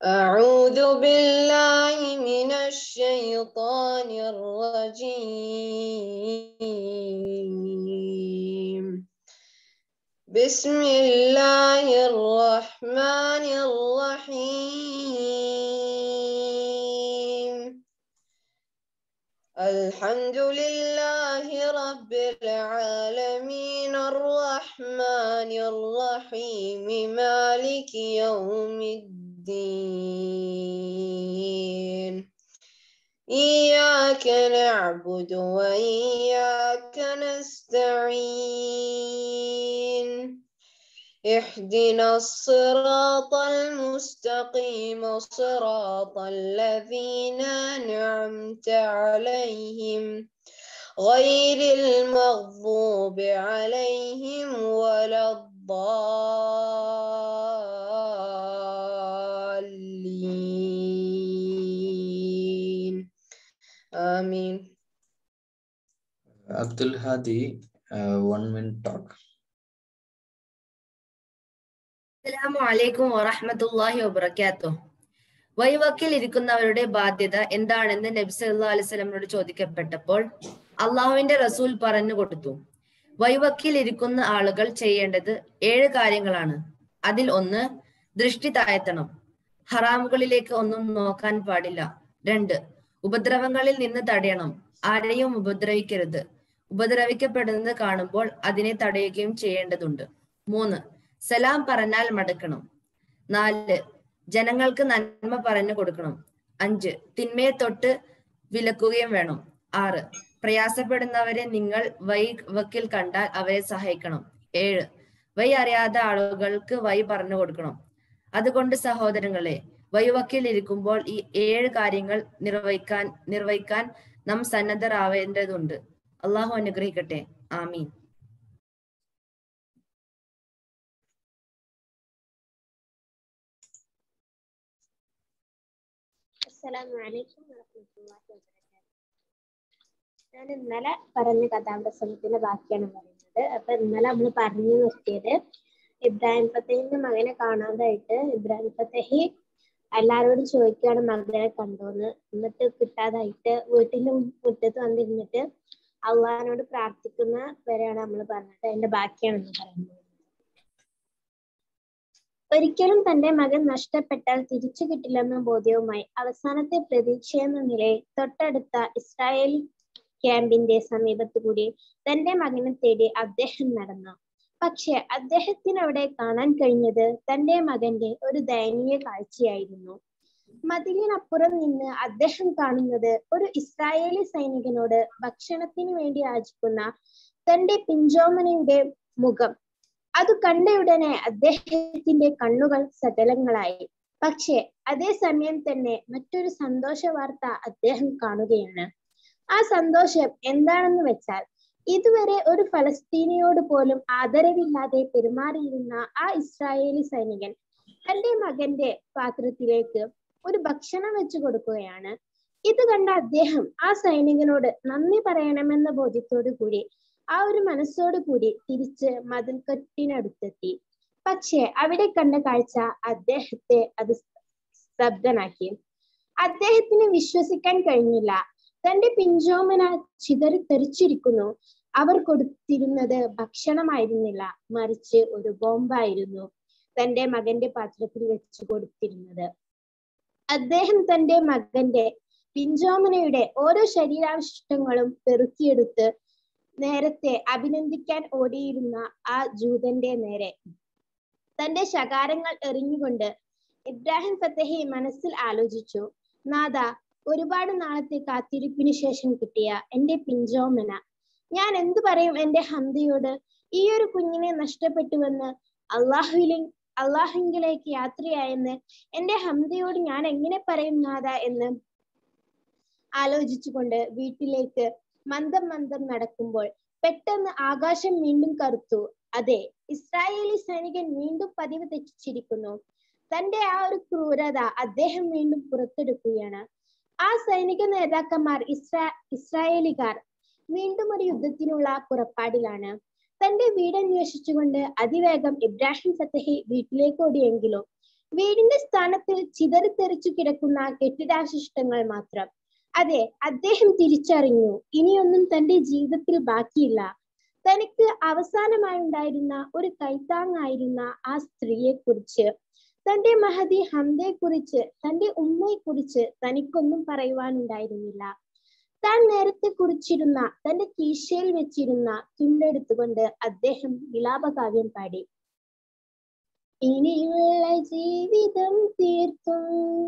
أعوذ بالله من الشيطان الرجيم بسم الله الرحمن الرحيم الحمد لله رب العالمين الرحمن الرحيم مالك يوم الدين إياك نعبد وإياك نستعين اهدنا الصراط المستقيم صراط الذين أنعمت عليهم غير المغضوب عليهم ولا الضالين آمين Abdul Hadi, uh, one minute talk. അസ്സലാമു അലൈക്കും വറഹ്മത്തുള്ളാഹി വബറകാതുഹു വൈവക്കിൽ ഇരിക്കുന്നവരുടെ ബാധ്യത എന്താണെന്ന് നബി സല്ലല്ലാഹു അലൈഹി വസല്ലമയോട് ചോദിക്കപ്പെട്ടപ്പോൾ അള്ളാഹുവിന്റെ റസൂൽ പറഞ്ഞു കൊടുത്തു വൈവക്കിൽ ഇരിക്കുന്ന ആളുകൾ ചെയ്യേണ്ടത് ഏഴ് കാര്യങ്ങളാണ് അതിൽ ഒന്ന് ദൃഷ്ടി താഴ്ത്തണം ഹറാമുകളിലേക്ക് ഒന്നും നോക്കാൻ പാടില്ല രണ്ട് ഉപദ്രവങ്ങളിൽ നിന്ന് തടയണം ആരെയും ഉപദ്രവിക്കരുത് ഉപദ്രവിക്കപ്പെടുന്നത് കാണുമ്പോൾ അതിനെ തടയുകയും ചെയ്യേണ്ടതുണ്ട് മൂന്ന് സലാം പറഞ്ഞാൽ മടക്കണം നാല് ജനങ്ങൾക്ക് നന്മ പറഞ്ഞു കൊടുക്കണം അഞ്ച് തിന്മയെ തൊട്ട് വിലക്കുകയും വേണം ആറ് പ്രയാസപ്പെടുന്നവരെ നിങ്ങൾ വൈ വക്കിൽ കണ്ടാൽ അവരെ സഹായിക്കണം ഏഴ് വൈ അറിയാത്ത ആളുകൾക്ക് വൈ പറഞ്ഞു കൊടുക്കണം അതുകൊണ്ട് സഹോദരങ്ങളെ വൈവക്കിൽ ഇരിക്കുമ്പോൾ ഈ ഏഴ് കാര്യങ്ങൾ നിർവഹിക്കാൻ നിർവഹിക്കാൻ നാം സന്നദ്ധരാവേണ്ടതുണ്ട് അള്ളാഹു അനുഗ്രഹിക്കട്ടെ ആമീൻ അസ്സലാമു അലൈക്കും വറഹ്മത്തുള്ളാഹി വബറകാതുഹു ഞാൻ ഇന്നലെ പറഞ്ഞ കഥാപ്രസംഗത്തിന്റെ ബാക്കിയാണ് പറയുന്നത് അപ്പൊ ഇന്നലെ നമ്മൾ പറഞ്ഞു നിർത്തിയത് ഇബ്രാഹിം ഫത്തേഹിന്റെ മകനെ കാണാതായിട്ട് ഇബ്രാഹിം ഫത്തേഹി എല്ലാരോടും ചോദിക്കുകയാണ് മകനെ കണ്ടോന്ന് എന്നിട്ട് കിട്ടാതായിട്ട് വീട്ടിന്റെ മുറ്റത്ത് വന്നിരുന്നിട്ട് അള്ളഹാനോട് പ്രാർത്ഥിക്കുന്ന വരെയാണ് നമ്മൾ പറഞ്ഞത് അതിന്റെ ബാക്കിയാണ് നമ്മൾ പറയുന്നത് ഒരിക്കലും തന്റെ മകൻ നഷ്ടപ്പെട്ടാൽ തിരിച്ചു കിട്ടില്ലെന്ന ബോധ്യവുമായി അവസാനത്തെ പ്രതീക്ഷയെന്ന നിലയിൽ തൊട്ടടുത്ത ഇസ്രായേൽ ക്യാമ്പിന്റെ സമീപത്തു കൂടി തന്റെ മകനെ തേടി അദ്ദേഹം നടന്നു പക്ഷെ അദ്ദേഹത്തിന് അവിടെ കാണാൻ കഴിഞ്ഞത് തന്റെ മകന്റെ ഒരു ദയനീയ കാഴ്ചയായിരുന്നു മതിലിനപ്പുറം നിന്ന് അദ്ദേഹം കാണുന്നത് ഒരു ഇസ്രായേലി സൈനികനോട് ഭക്ഷണത്തിന് വേണ്ടി യാചിക്കുന്ന തന്റെ പിഞ്ചോമനയുടെ മുഖം അത് കണ്ടയുടനെ അദ്ദേഹത്തിന്റെ കണ്ണുകൾ സകലങ്ങളായി പക്ഷെ അതേസമയം തന്നെ മറ്റൊരു സന്തോഷ വാർത്ത അദ്ദേഹം കാണുകയാണ് ആ സന്തോഷം എന്താണെന്ന് വെച്ചാൽ ഇതുവരെ ഒരു ഫലസ്തീനിയോട് പോലും ആദരവില്ലാതെ പെരുമാറിയിരുന്ന ആ ഇസ്രായേലി സൈനികൻ തന്റെ മകന്റെ പാത്രത്തിലേക്ക് ഒരു ഭക്ഷണം വെച്ചു കൊടുക്കുകയാണ് ഇത് കണ്ട അദ്ദേഹം ആ സൈനികനോട് നന്ദി പറയണമെന്ന ബോധ്യത്തോടു കൂടി ആ ഒരു മനസ്സോടു കൂടി തിരിച്ച് മതിൽക്കെട്ടിനടുത്തെത്തി പക്ഷെ അവിടെ കണ്ട കാഴ്ച അദ്ദേഹത്തെ അത് സ്തബ്ധനാക്കി അദ്ദേഹത്തിന് വിശ്വസിക്കാൻ കഴിഞ്ഞില്ല തന്റെ പിഞ്ചോമന ചിതറി തെറിച്ചിരിക്കുന്നു അവർ കൊടുത്തിരുന്നത് ഭക്ഷണമായിരുന്നില്ല മറിച്ച് ഒരു ബോംബായിരുന്നു തന്റെ മകന്റെ പാത്രത്തിൽ വെച്ച് കൊടുത്തിരുന്നത് അദ്ദേഹം തന്റെ മകന്റെ പിഞ്ചോമനയുടെ ഓരോ ശരീരാവശിഷ്ടങ്ങളും പെറുക്കിയെടുത്ത് നേരത്തെ അഭിനന്ദിക്കാൻ ഓടിയിരുന്ന ആ ജൂതന്റെ നേരെ തന്റെ ശകാരങ്ങൾ എറിഞ്ഞുകൊണ്ട് ഇബ്രാഹിം ഫത്തഹി മനസ്സിൽ ആലോചിച്ചു നാദ ഒരുപാട് നാളത്തെ കാത്തിരിപ്പിന് ശേഷം കിട്ടിയ എന്റെ പിഞ്ചോമന ഞാൻ എന്തു പറയും എന്റെ ഹംദയോട് ഈ ഒരു കുഞ്ഞിനെ നഷ്ടപ്പെട്ടുവെന്ന് അള്ളാഹുവിലെ അള്ളാഹുങ്കിലേക്ക് യാത്രയായെന്ന് എന്റെ ഹംദയോട് ഞാൻ എങ്ങനെ പറയും നാദ എന്ന് ആലോചിച്ചുകൊണ്ട് വീട്ടിലേക്ക് മന്ദം മന്ദം നടക്കുമ്പോൾ പെട്ടെന്ന് ആകാശം വീണ്ടും കറുത്തു അതെ ഇസ്രായേലി സൈനികൻ വീണ്ടും പതിവ് തെറ്റിച്ചിരിക്കുന്നു തന്റെ ആ ഒരു ക്രൂരത അദ്ദേഹം വീണ്ടും പുറത്തെടുക്കുകയാണ് ആ സൈനിക നേതാക്കന്മാർ ഇസ്രാ ഇസ്രായേലികാർ വീണ്ടും ഒരു യുദ്ധത്തിനുള്ള പുറപ്പാടിലാണ് തന്റെ വീട് അന്വേഷിച്ചുകൊണ്ട് അതിവേഗം ഇബ്രാഹിം ഫത്തഹി വീട്ടിലേക്ക് ഓടിയെങ്കിലും വീടിന്റെ സ്ഥാനത്ത് ചിതറിത്തെറിച്ചു കിടക്കുന്ന കെട്ടിടാശിഷ്ടങ്ങൾ മാത്രം അതെ അദ്ദേഹം തിരിച്ചറിഞ്ഞു ഇനിയൊന്നും തന്റെ ജീവിതത്തിൽ ബാക്കിയില്ല തനിക്ക് അവസാനമായി ഉണ്ടായിരുന്ന ഒരു കൈത്താങ്ങായിരുന്ന ആ സ്ത്രീയെ കുറിച്ച് തന്റെ മഹതി ഹംദയെ കുറിച്ച് തന്റെ ഉമ്മയെ കുറിച്ച് തനിക്കൊന്നും പറയുവാനുണ്ടായിരുന്നില്ല താൻ നേരത്തെ കുറിച്ചിരുന്ന തന്റെ കീശയിൽ വെച്ചിരുന്ന തുണ്ടെടുത്തുകൊണ്ട് അദ്ദേഹം വിലാപകാവ്യം പാടി ഇനിയുള്ള ജീവിതം തീർത്തും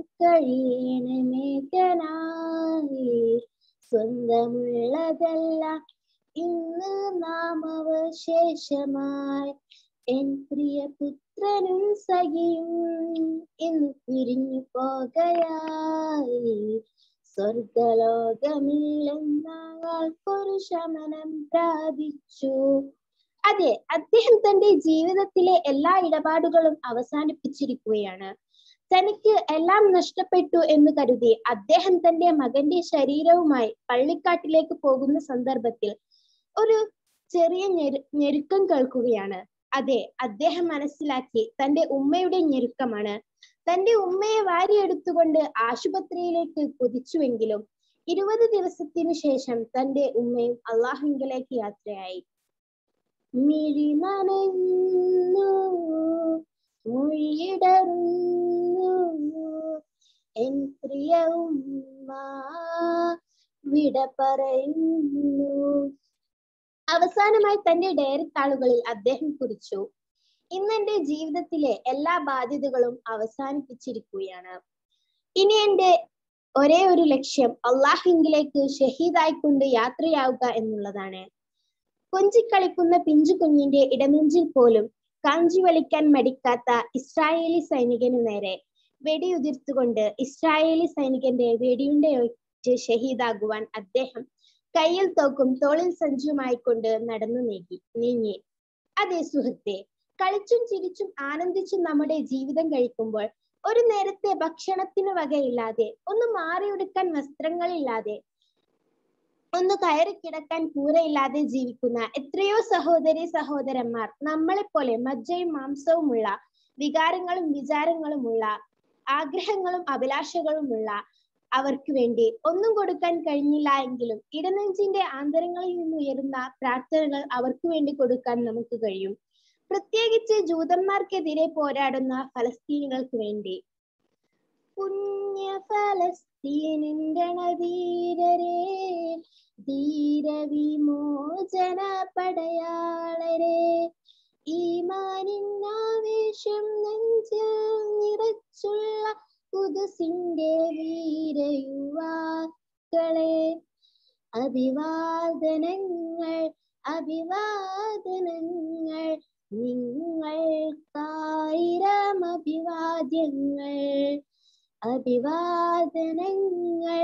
കഴിയണമേകനായി സ്വന്തമുള്ളതെല്ലാം ഇന്ന് നാം അവശേഷമായി എൻ പ്രിയ പുത്രനും സഖിയും ഇന്ന് പിരിഞ്ഞു പോകയായി സ്വർഗലോകമില്ലെന്നയാൾക്കൊരു ശമനം പ്രാപിച്ചു അതെ അദ്ദേഹം തന്റെ ജീവിതത്തിലെ എല്ലാ ഇടപാടുകളും അവസാനിപ്പിച്ചിരിക്കുകയാണ് തനിക്ക് എല്ലാം നഷ്ടപ്പെട്ടു എന്ന് കരുതി അദ്ദേഹം തന്റെ മകന്റെ ശരീരവുമായി പള്ളിക്കാട്ടിലേക്ക് പോകുന്ന സന്ദർഭത്തിൽ ഒരു ചെറിയ ഞെരു ഞെരുക്കം കേൾക്കുകയാണ് അതെ അദ്ദേഹം മനസ്സിലാക്കി തന്റെ ഉമ്മയുടെ ഞെരുക്കമാണ് തന്റെ ഉമ്മയെ വാരിയെടുത്തുകൊണ്ട് ആശുപത്രിയിലേക്ക് കുതിച്ചുവെങ്കിലും ഇരുപത് ദിവസത്തിനു ശേഷം തന്റെ ഉമ്മയും അള്ളാഹുങ്കിലേക്ക് യാത്രയായി മിഴി നനഞ്ഞു മൊഴിയിടറുന്നു എൻ പ്രിയ ഉമ്മ വിട പറയുന്നു അവസാനമായി തന്റെ ഡയറി താളുകളിൽ അദ്ദേഹം കുറിച്ചു ഇന്ന് എന്റെ ജീവിതത്തിലെ എല്ലാ ബാധ്യതകളും അവസാനിപ്പിച്ചിരിക്കുകയാണ് ഇനി എന്റെ ഒരേ ഒരു ലക്ഷ്യം അള്ളാഹിങ്കിലേക്ക് ഷഹീദായിക്കൊണ്ട് യാത്രയാവുക എന്നുള്ളതാണ് കൊഞ്ചിക്കളിക്കുന്ന പിഞ്ചു കുഞ്ഞിന്റെ ഇടനെഞ്ചിൽ പോലും കാഞ്ചി വലിക്കാൻ മടിക്കാത്ത ഇസ്രായേലി സൈനികനു നേരെ വെടിയുതിർത്തുകൊണ്ട് ഇസ്രായേലി സൈനികന്റെ വെടിയുണ്ടയൊറ്റ് ഷഹീദാകുവാൻ അദ്ദേഹം കയ്യിൽ തോക്കും തോളിൽ സഞ്ചുമായി കൊണ്ട് നടന്നു നീങ്ങി നീങ്ങി അതെ സുഹൃത്തെ കളിച്ചും ചിരിച്ചും ആനന്ദിച്ചും നമ്മുടെ ജീവിതം കഴിക്കുമ്പോൾ ഒരു നേരത്തെ ഭക്ഷണത്തിന് വകയില്ലാതെ ഒന്ന് മാറിയെടുക്കാൻ വസ്ത്രങ്ങളില്ലാതെ ഒന്ന് കയറി കിടക്കാൻ കൂരയില്ലാതെ ജീവിക്കുന്ന എത്രയോ സഹോദരി സഹോദരന്മാർ നമ്മളെപ്പോലെ മജ്ജയും മാംസവുമുള്ള വികാരങ്ങളും വിചാരങ്ങളുമുള്ള ആഗ്രഹങ്ങളും അഭിലാഷങ്ങളുമുള്ള അവർക്ക് വേണ്ടി ഒന്നും കൊടുക്കാൻ കഴിഞ്ഞില്ല എങ്കിലും ഇടനെഞ്ചിന്റെ ആന്തരങ്ങളിൽ നിന്ന് ഉയരുന്ന പ്രാർത്ഥനകൾ അവർക്ക് വേണ്ടി കൊടുക്കാൻ നമുക്ക് കഴിയും പ്രത്യേകിച്ച് ജൂതന്മാർക്കെതിരെ പോരാടുന്ന ഫലസ്തീനികൾക്ക് വേണ്ടി പുണ്യ ഫലസ്തീനിന്റെ ധീരരെ ധീരവിമോചന പടയാളരെ ഈമാനിന്നാവേശം നെഞ്ചിൽ നിറച്ചുള്ള കുതുസിന്റെ വീരയുവാക്കളെ അഭിവാദനങ്ങൾ അഭിവാദനങ്ങൾ നിങ്ങൾക്കായിരം അഭിവാദ്യങ്ങൾ അഭിവാദനങ്ങൾ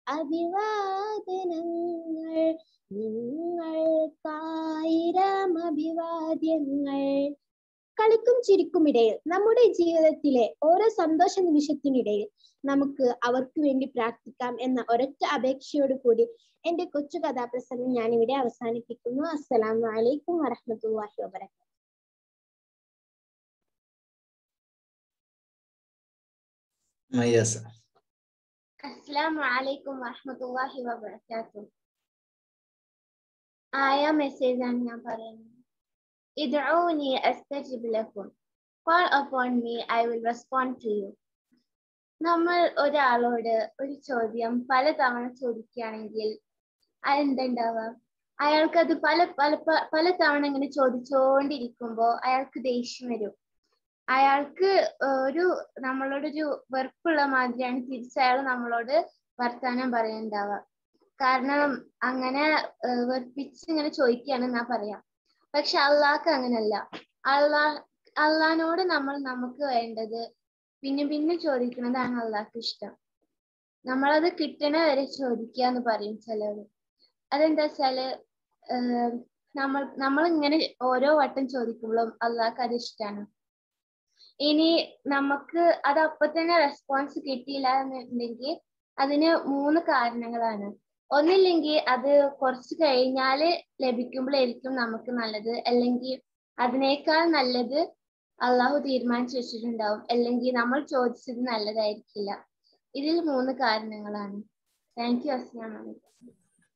അഭിവാദനങ്ങൾ നിങ്ങൾക്കായിരം അഭിവാദ്യങ്ങൾ കളിക്കും ചിരിക്കുമിടയിൽ നമ്മുടെ ജീവിതത്തിലെ ഓരോ സന്തോഷ നിമിഷത്തിനിടയിൽ നമുക്ക് അവർക്ക് വേണ്ടി പ്രാർത്ഥിക്കാം എന്ന ഒരൊറ്റ അപേക്ഷയോട് കൂടി എന്റെ കൊച്ചു കഥാപ്രസംഗം ഞാൻ ഇവിടെ അവസാനിപ്പിക്കുന്നു അസ്സലാമു അലൈക്കും വറഹ്മത്തുള്ളാഹി വബറകാതുഹു മയ്യാസ് അസ്സലാമു അലൈക്കും വറഹ്മത്തുള്ളാഹി വബറകാതുഹു ആയ മെസ്സേജ് ആണ് ഞാൻ പറയുന്നത് ഇദ്ഊനി അസ്തജിബ് ലക്കും call upon me I will respond to you നമ്മൾ ഒരാളോട് ഒരു ചോദ്യം പല തവണ ചോദിക്കുകയാണെങ്കിൽ അതെന്തുണ്ടാവുക അയാൾക്ക് അത് പല പല പ- പല തവണ ഇങ്ങനെ ചോദിച്ചുകൊണ്ടിരിക്കുമ്പോൾ അയാൾക്ക് ദേഷ്യം വരും അയാൾക്ക് ഏഹ് ഒരു നമ്മളോടൊരു വെറുപ്പുള്ള മാതിരിയാണ് തിരിച്ചയാൾ നമ്മളോട് വർത്താനം പറയുന്നുണ്ടാവുക കാരണം അങ്ങനെ ഏഹ് വെറുപ്പിച്ച് ഇങ്ങനെ ചോദിക്കുകയാണ് ഞാൻ പറയാം പക്ഷെ അള്ളാഹ്ക്ക് അങ്ങനല്ല അള്ളാഹ് അള്ളാഹിനോട് നമ്മൾ നമുക്ക് വേണ്ടത് പിന്നെ പിന്നെ ചോദിക്കുന്നതാണ് അള്ളാഹ്ക്ക് ഇഷ്ടം നമ്മളത് കിട്ടണ വരെ ചോദിക്കുക എന്ന് പറയും ചിലര് അതെന്താ വെച്ചാല് ഏഹ് നമ്മൾ നമ്മൾ ഇങ്ങനെ ഓരോ വട്ടം ചോദിക്കുമ്പോഴും അള്ളാഹ്ക്ക് അത് ഇഷ്ടമാണ് ഇനി നമുക്ക് അത് അപ്പൊ തന്നെ റെസ്പോൺസ് കിട്ടിയില്ല എന്നുണ്ടെങ്കിൽ അതിന് മൂന്ന് കാരണങ്ങളാണ് ഒന്നില്ലെങ്കിൽ അത് കുറച്ച് കഴിഞ്ഞാല് ലഭിക്കുമ്പോഴായിരിക്കും നമുക്ക് നല്ലത് അല്ലെങ്കിൽ അതിനേക്കാൾ നല്ലത് അള്ളാഹു തീരുമാനിച്ചു വെച്ചിട്ടുണ്ടാവും അല്ലെങ്കിൽ നമ്മൾ ചോദിച്ചത് നല്ലതായിരിക്കില്ല ഇതിൽ മൂന്ന് കാരണങ്ങളാണ് താങ്ക് യു അസ്ലാം വലൈക്കും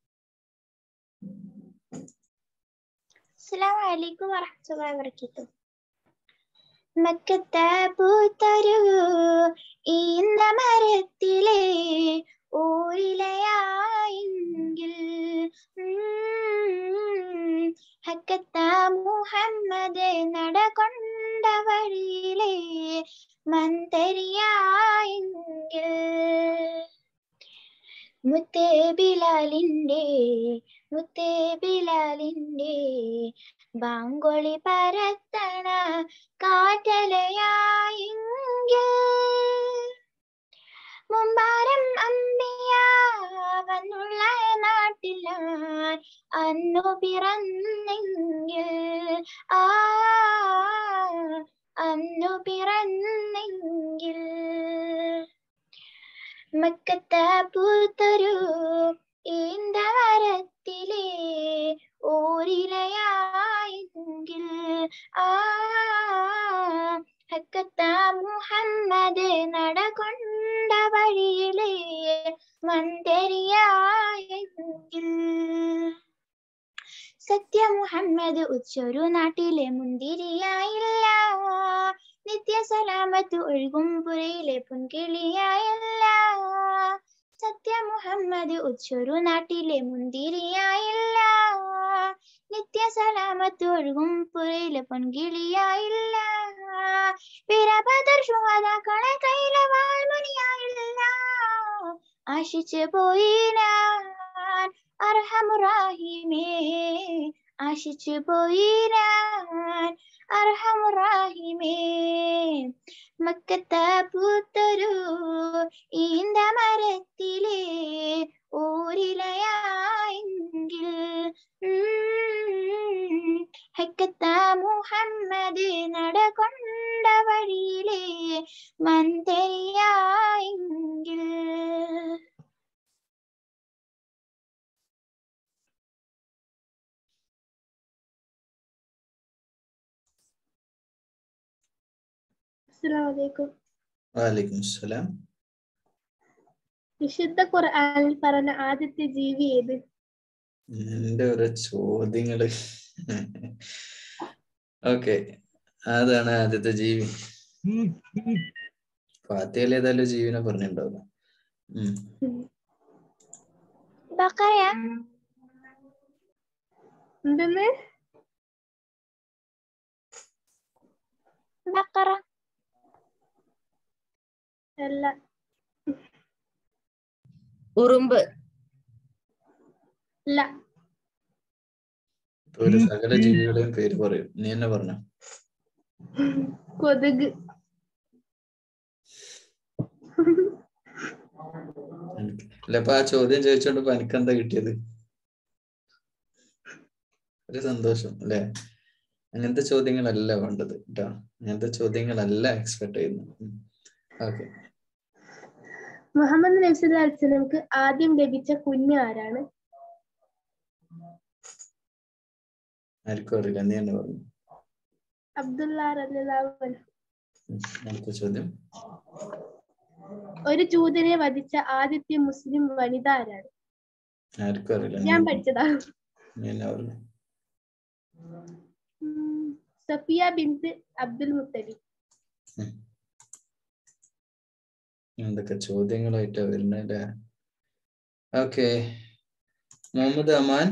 അസ്സലാമു അലൈക്കും വറഹ്മത്തുള്ളാഹി വബറകാതുഹു മക്കത്തെ പൂത്തൊരു ഈന്ത മരത്തിലെ ഊരിലയായെങ്കിൽ ഹക്കത്ത മുഹമ്മദ് നടകൊണ്ട വഴിയിലെ മന്തരിയായെങ്കിൽ മുത്തേ ബിലാലിന്റെ മുത്തേ ബിലാലിന്റെ ബാങ്കൊളി പരത്തണ കാറ്റലയായെങ്കിൽ മുമ്പാരം അമ്പിയ വന്നുള്ള നാട്ടിലാൻ അന്നു പിറന്നെങ്കിൽ ആ അന്നു പിറന്നെങ്കിൽ മക്കത്ത പൂത്തൊരു ഈന്തവരത്തിലെ ഊരിലയായെങ്കിൽ ആ ഹക്കത്ത മുഹമ്മദ് നടകൊണ്ട വഴിയിലെ മന്ദരിയായെങ്കിൽ സത്യ മുഹമ്മദ് ഉച്ചൊരു നാട്ടിലെ മുന്തിരിയായില്ല നിത്യ സലാമത്ത് ഒഴുകും പുരയിലെ പൊൻകിളിയായില്ല സത്യ മുഹമ്മദ് ഉച്ചൊരു നാട്ടിലെ മുന്തിരിയായില്ല നിത്യ സലാമത്ത് ഒഴുകും പുരയിലെ പൊൻകിളിയായില്ല വീരഭദ്ര ശുഹതാക്കളെ കയ്യിലെ വാൾമണിയായില്ല ആശിച്ചു പോയി ഞാൻ അർഹമുറാഹിമേ ആശിച്ചു പോയി ഞാൻ അർഹമുറാഹിമേ മക്കത്ത പൂത്തൊരു ഈന്ത മരത്തിലെ ഊരിലയായെങ്കിൽ ഹക്കത്ത മുഹമ്മദ് നടകൊണ്ട വഴിയിലെ മന്ദരിയായെങ്കിൽ അസ്സലാമു അലൈക്കും വാലിക്കും സലാം വിശുദ്ധ ഖുർആനിൽ പറഞ്ഞ ആദ്യത്തെ ജീവി ഏത് എന്റെ ഓരോ ചോദ്യങ്ങള് ഓക്കെ അതാണ് ആദ്യത്തെ ജീവി ഫാത്തിയയിൽ ഏതായാലും ജീവിനെ പറഞ്ഞിട്ടുണ്ടാവില്ല ഉം ബക്കറയാ എന്തെന്ന് ബക്കറ അല്ല ഉറുമ്പ് അല്ല ഒരു സകല ജീവികളുടെയും പേര് പറയും നീ എന്നെ പറഞ്ഞു കൊതുക് അല്ല അപ്പൊ ആ ചോദ്യം ചോദിച്ചോണ്ട് എനിക്ക് എന്താ കിട്ടിയത് ഒരു സന്തോഷം അല്ലെ അങ്ങനത്തെ ചോദ്യങ്ങളല്ല വേണ്ടത് കേട്ടോ അങ്ങനത്തെ ചോദ്യങ്ങളല്ല എക്സ്പെക്ട് ചെയ്യുന്നത് ഓക്കെ മുഹമ്മദ് നബി സല്ലല്ലാഹു അലൈഹി വസല്ലമക്ക് ആദ്യം ലഭിച്ച കുഞ്ഞ് ആരാണ് ആർക്കും അറിയില്ല നീ എന്നെ പറഞ്ഞു അബ്ദുള്ള റളിയല്ലാഹു അൻഹു ഉം. അടുത്ത ചോദ്യം ഒരു ജൂതനെ വധിച്ച ആദ്യത്തെ മുസ്ലിം വനിത ആരാണ് ആർക്കും അറിയില്ല നീ ഞാൻ എന്നെ- പഠിച്ചതാ നീ എന്നെ പറഞ്ഞു ഉം, സഫിയ ബിന്ത് അബ്ദുൽ മുത്തലിബ് എന്തൊക്കെ ചോദ്യങ്ങളായിട്ടാ വരുന്നല്ലേ ഓക്കെ മുഹമ്മദ് അമാൻ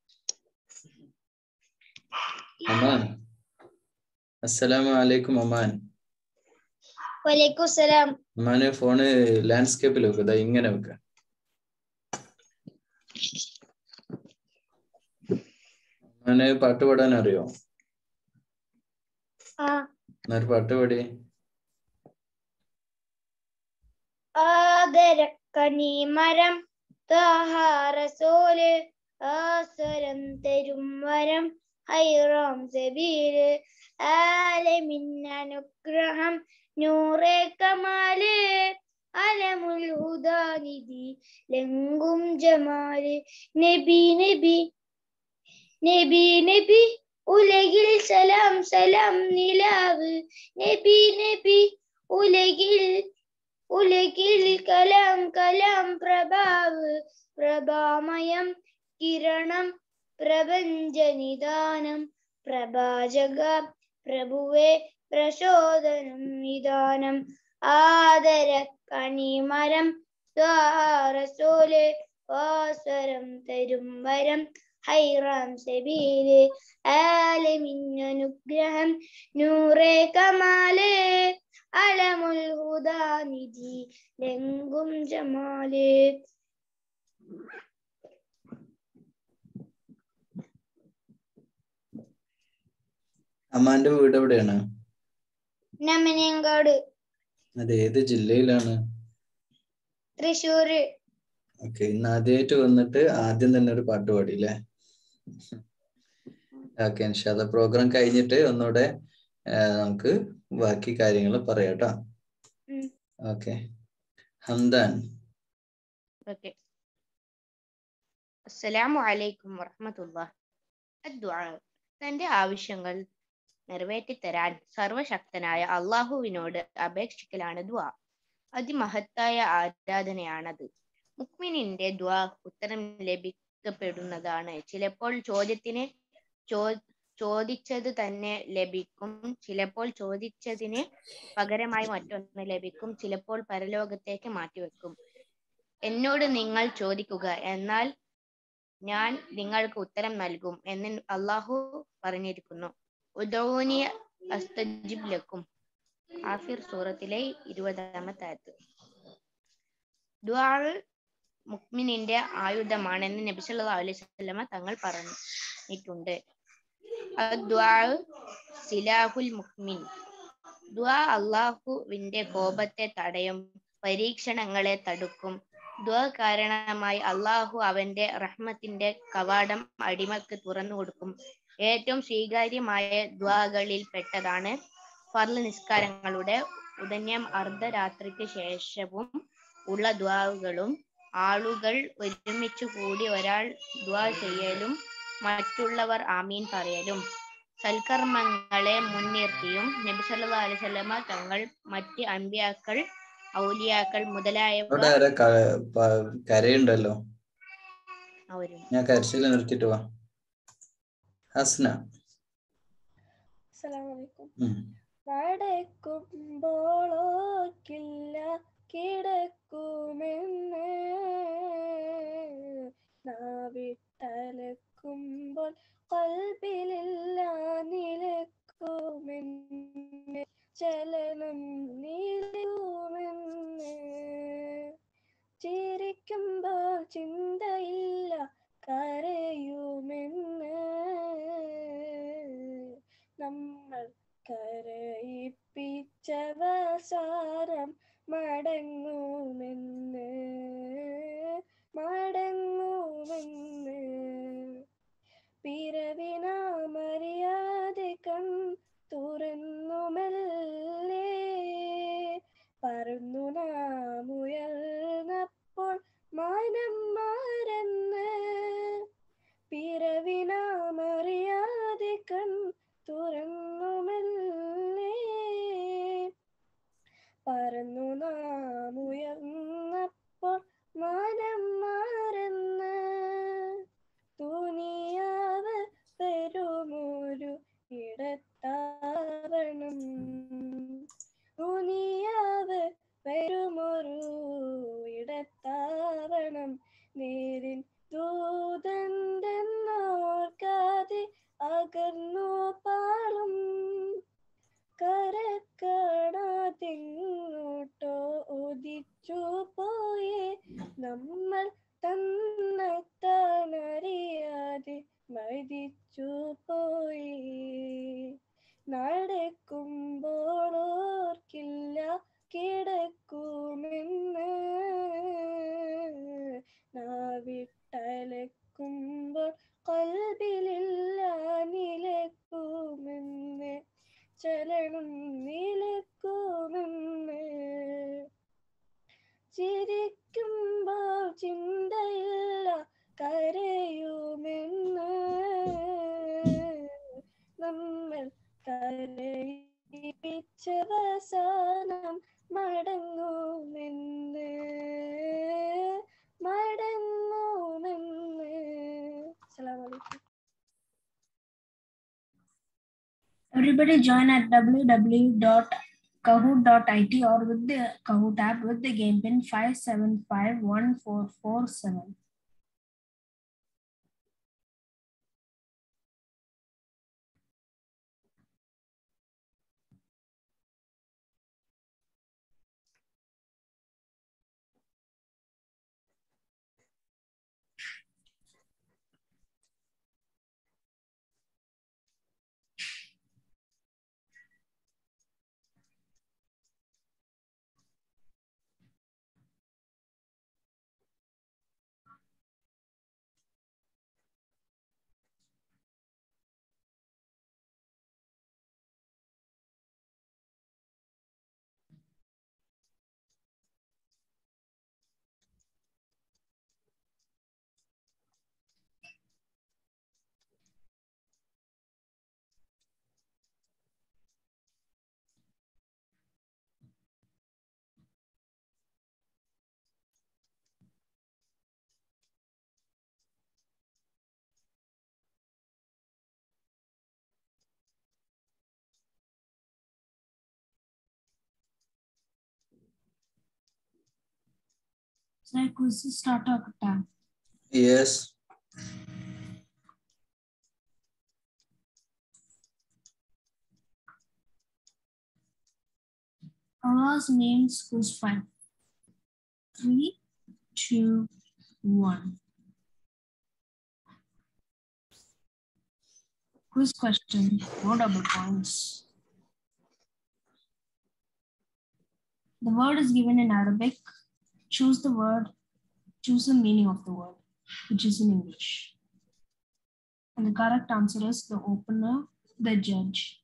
അമാൻ അസ്സലാമു അലൈക്കും അമാൻ വലൈക്കും സലാം അമാന് ഫോണ് ലാൻഡ്സ്കേപ്പിൽ വെക്കുക ദാ ഇങ്ങനെ വെക്ക അമാന് പാട്ട് പാടാൻ അറിയോ ആ എന്നൊരു പാട്ട് പാടി ആദരക്കനി മരം താഹാരസോല് ആസരം തരും വരം ഹൈറാം സബീല് ആലമിൻ അനുഗ്രഹം നൂറേ കമാല് അലമുൽ ഹുദാനിധി ലങ്കും ജമാല് നബി നബി നബി നബി ഉലകിൽ സലാം സലാം നിലാവ് നബി നബി ഉലകിൽ ഉലകിൽ കലാം കലാം പ്രഭാവ് പ്രഭാമയം കിരണം പ്രപഞ്ചനിദാനം പ്രഭാജക പ്രഭുവെ പ്രചോദനം നിദാനം ആദര കണിമരം ദ്വാരസോലെ വാസരം തരും വരം ഹൈറാം സബീല് ആലമിന്നനുഗ്രഹം നൂറേ കമാല് അലമുൽ ഹുദാനിധി ലെങ്കും ജമാല് അമ്മാന്റെ വീട് എവിടെയാണ് നമനേങ്കാട് അത് ഏത് ജില്ലയിലാണ് തൃശ്ശൂര് ഓക്കെ ഇന്ന് ആദ്യമായിട്ട് വന്നിട്ട് ആദ്യം തന്നെ ഒരു പാട്ട് പാടി അല്ലേ ഓക്കെ ഇൻഷാല്ല പ്രോഗ്രാം കഴിഞ്ഞിട്ട് ഒന്നുകൂടെ ആ, നമുക്ക് ബാക്കി കാര്യങ്ങൾ പറയാം കേട്ടോ ഉം. ഓക്കെ ഹംദാൻ ഓക്കെ അസ്സലാമു അലൈക്കും വറഹ്മത്തുള്ള അദ്ദുആ തന്റെ ആവശ്യങ്ങൾ നിറവേറ്റിത്തരാൻ സർവശക്തനായ അള്ളാഹുവിനോട് അപേക്ഷിക്കലാണ് ദ്വാ അതിമഹത്തായ ആരാധനയാണത് മുക്മിനിന്റെ ദ്വാ ഉത്തരം ലഭിക്കപ്പെടുന്നതാണ് ചിലപ്പോൾ ചോദ്യത്തിന് ചോ ചോദിച്ചത് തന്നെ ലഭിക്കും ചിലപ്പോൾ ചോദിച്ചതിന് പകരമായി മറ്റൊന്ന് ലഭിക്കും ചിലപ്പോൾ പരലോകത്തേക്ക് മാറ്റിവെക്കും എന്നോട് നിങ്ങൾ ചോദിക്കുക എന്നാൽ ഞാൻ നിങ്ങൾക്ക് ഉത്തരം നൽകും എന്ന് അള്ളാഹു പറഞ്ഞിരിക്കുന്നു ഉദോനി അസ്തജിബ് ലക്കും ആഫിർ സൂറത്തിലെ ഇരുപതാമത്തെ ആയത്ത് ദുആ മുക്മിനിന്റെ ആയുധമാണെന്ന് നബി സല്ലല്ലാഹു അലൈഹി വസല്ലമ തങ്ങൾ പറഞ്ഞിട്ടുണ്ട് അദ്ദുആ സിലാഹുൽ മുക്മിൻ ദുആ അള്ളാഹുവിന്റെ കോപത്തെ തടയും പരീക്ഷണങ്ങളെ തടുക്കും ദുആ കാരണമായി അള്ളാഹു അവന്റെ റഹ്മത്തിന്റെ കവാടം അടിമക്ക് തുറന്നു കൊടുക്കും ഏറ്റവും സ്വീകാര്യമായ ദ്വാകളിൽ പെട്ടതാണ് ഫർള് നിസ്കാരങ്ങളുടെ ഉദന്യം അർദ്ധരാത്രിക്ക് ശേഷവും ഉള്ള ദ്വാകളും ആളുകൾ ഒരുമിച്ച് കൂടി ഒരാൾ ദ്വാ ചെയ്യലും മറ്റുള്ളവർ ആമീൻ പറയലും സൽക്കർമ്മങ്ങളെ മുൻനിർത്തിയും നബി സല്ലല്ലാഹു അലൈഹി വസല്ലമ തങ്ങൾ മറ്റ് അമ്പിയാക്കൾ ഔലിയാക്കൾ മുതലായവ അവിടെ ആരാ ക- പ- കരയുണ്ടല്ലോ അവരും ഞാൻ കരച്ചിൽ നിർത്തിയിട്ട് വാ ഹസ്ന അസ്സലാമലൈക്കും ഉം. നടക്കുമ്പോളോക്കില്ല കിടക്കുമെന്ന് നാവിട്ടലക്കുമ്പോൾ കൽബിലില്ല നിലക്കുമെന്ന് ചലനം നിലയുമെന്ന് ചിരിക്കുമ്പോൾ ചിന്തയില്ല കരയുമെന്ന് നമ്മൾ കരയിപ്പിച്ചവസാരം മടങ്ങുമെന്ന് മടങ്ങുമെന്ന് പിറവിനാമറിയാതെ കൺ തുറന്നുമല്ലേ പറന്നു നാം ഉയർന്നപ്പോൾ മനം മറന്ന് പിറവിനാമറിയാതെ കൺ തുറന്നുമല്ലേ പറന്നു നാം ഉയർന്നപ്പോൾ മനം മറന്ന് തുനിയാവ് പെരുമൊരു ഇടത്താവണം തുനിയാവ് പെരുമൊരു ഇടത്താവണം നേരിൻ ദൂതന്തെന്നോർക്കാതെ അകർന്നു പാളും കരക്കടാതിങ്ങോട്ടോ ഉദിച്ചു പോയേ നമ്മൾ തന്നെത്താനറിയാതെ മരിച്ചു പോയി നടക്കുമ്പോൾ ഓർക്കില്ല കിടക്കുമെന്ന് നാവിട്ടലക്കുമ്പോൾ കൽബിലില്ല നിലക്കുമെന്ന് ചലനം നിലക്കുമെന്ന് ചിരിക്കുമ്പോൾ ചിന്തയില്ല കരയുമെന്ന് Everybody join at www.kahoot.it or with the Kahoot app with the game pin 57514447. So quiz start ಆಗುತ್ತಾ Yes. Allah's names quiz five. Three, two, one. Quiz question, no double points. The word is given in Arabic. Choose the word, choose the meaning of the word, which is in English. And the correct answer is the opener, the judge.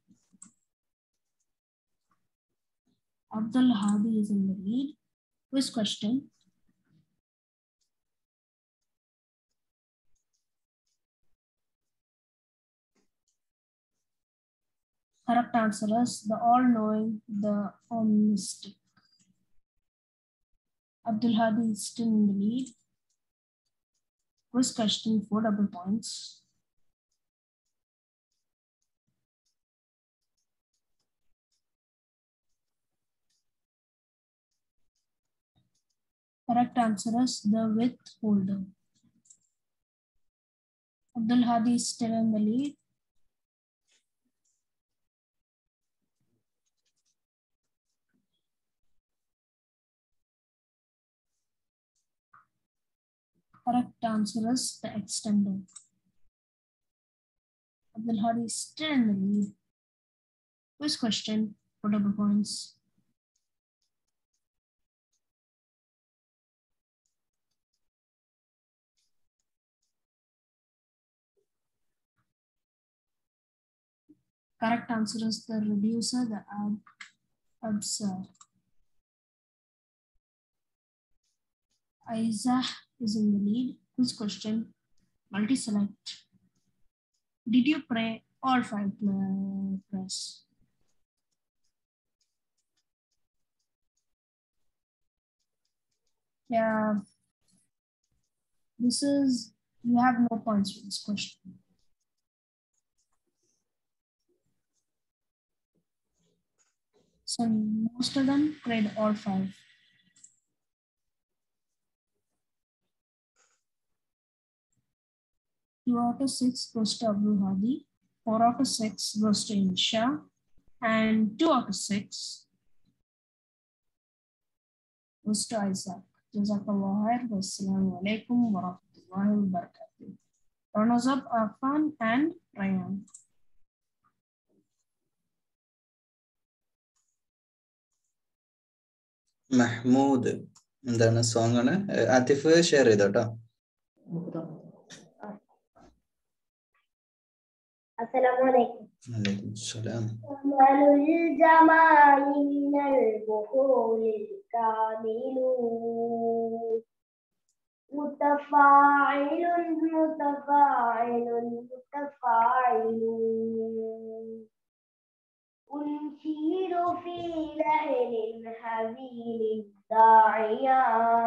Abdul Hadi is in the lead. Quiz question. Correct answer is the all-knowing, the omnistic. Abdul Hadi is still in the lead. Quiz question, four double points. Correct answer is the withholder. Abdul Hadi is still in the lead. Correct answer is the extender. Abdul Hadi is still in the lead. Quiz question for double points. Correct answer is the reducer, the ab absurd. Isaac is in the lead. Quiz question, multi-select. Did you pray all five pla- press? Yeah. This is, you have no points for this question. So most of them prayed all five. Two out of six goes to Abu Hadi, four out of six goes to Insha, and two out of six goes to Isaac. Jazakallah khair. Wassalamu alaikum wa rahmatullahi wa barakatuh. Runners up are Afan and Ryan. Mahmood എന്താണ് song ആണ് ഏഹ് Atif share ചെയ്തോട്ടോ അസ്സലാമലൈക്കും വലൈക്കും സലാം أكمل الجمال من البخور الكامل متفاعل متفاعل متفاعل أنشيد في لحن حزين داعيا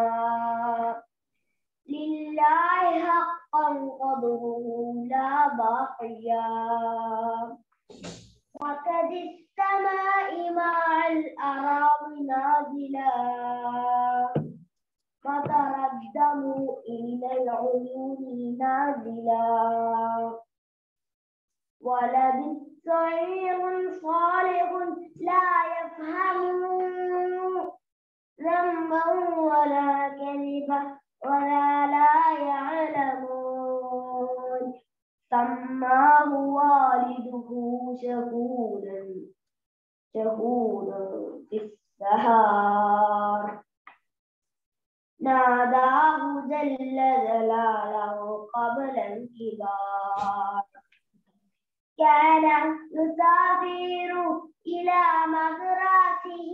لله حقا قدره لا باقيا وقد السماء مع الأراضي نازلا مطر الدم إلى العيون نازلا ولد صغير صالح لا يفهم ذنبا ولا كذبا ولا لا يعلمون سماه والده شهودا شهودا في السهار ناداه جل جلاله قبل الكبار كان يسافر إلى مغراته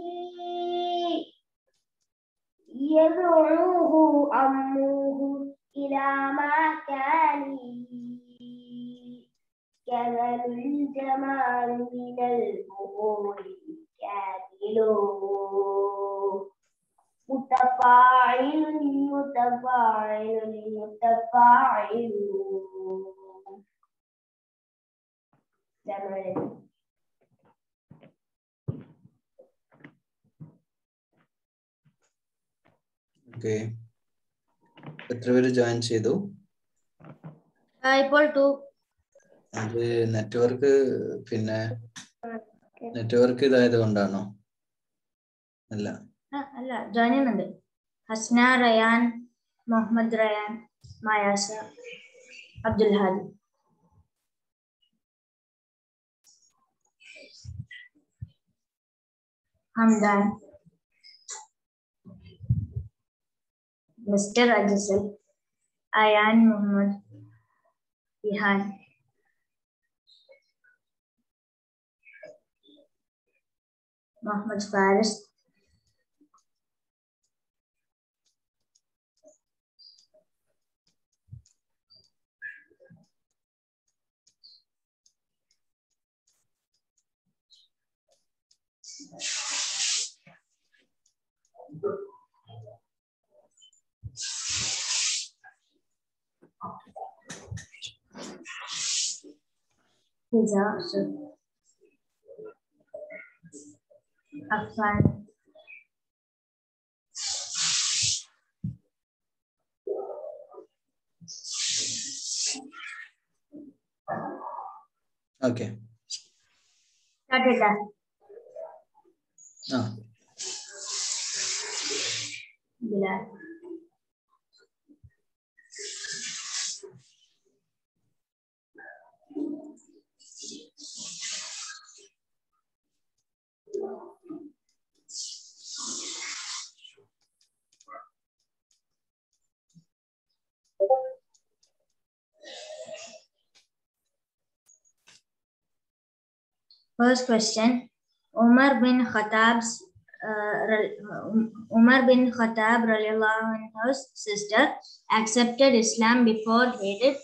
يدعوه أمه إلى مكانه كمل الجمال من الأمور كامل متفاعل متفاعل متفاعل زمن okay എത്ര പേര് join ചെയ്തു ഇപ്പോൾ to അത് network പിന്നെ നെറ്റ്വർക്ക് ഇതായത് കൊണ്ടാണോ അല്ല അല്ല ജോയിൻ ചെയ്യുന്നുണ്ട് Hasna Rayan Muhammad Rayan Mayasa Abdul Hadi Hamdan mister Ajisal Ayan Muhammad Ihan Muhammad Faris Pizza, so Afan. Okay Started that. ആ Bilal. First question, Umar bin Khattab's uh, re- Um- Umar bin Khattab radiallahu anhu's sister accepted Islam before he did.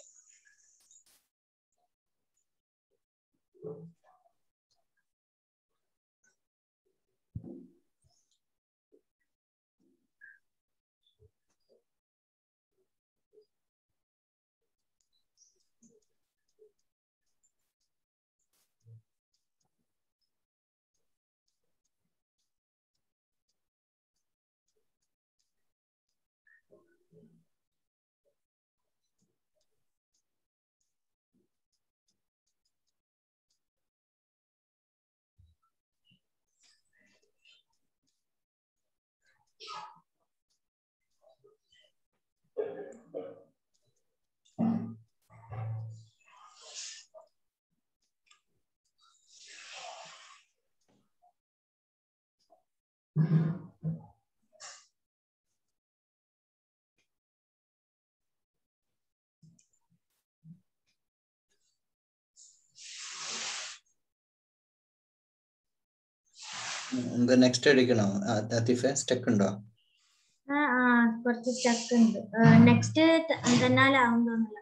നമുക്ക് next അടിക്കണോ ആ, ലത്തീഫെ സ്റ്റക്ക് ഉണ്ടോ ആ ആ കുറച്ച് സ്റ്റക്ക് ഉണ്ട് നെക്സ്റ്റ് തന്നാലാവും തോന്നില്ല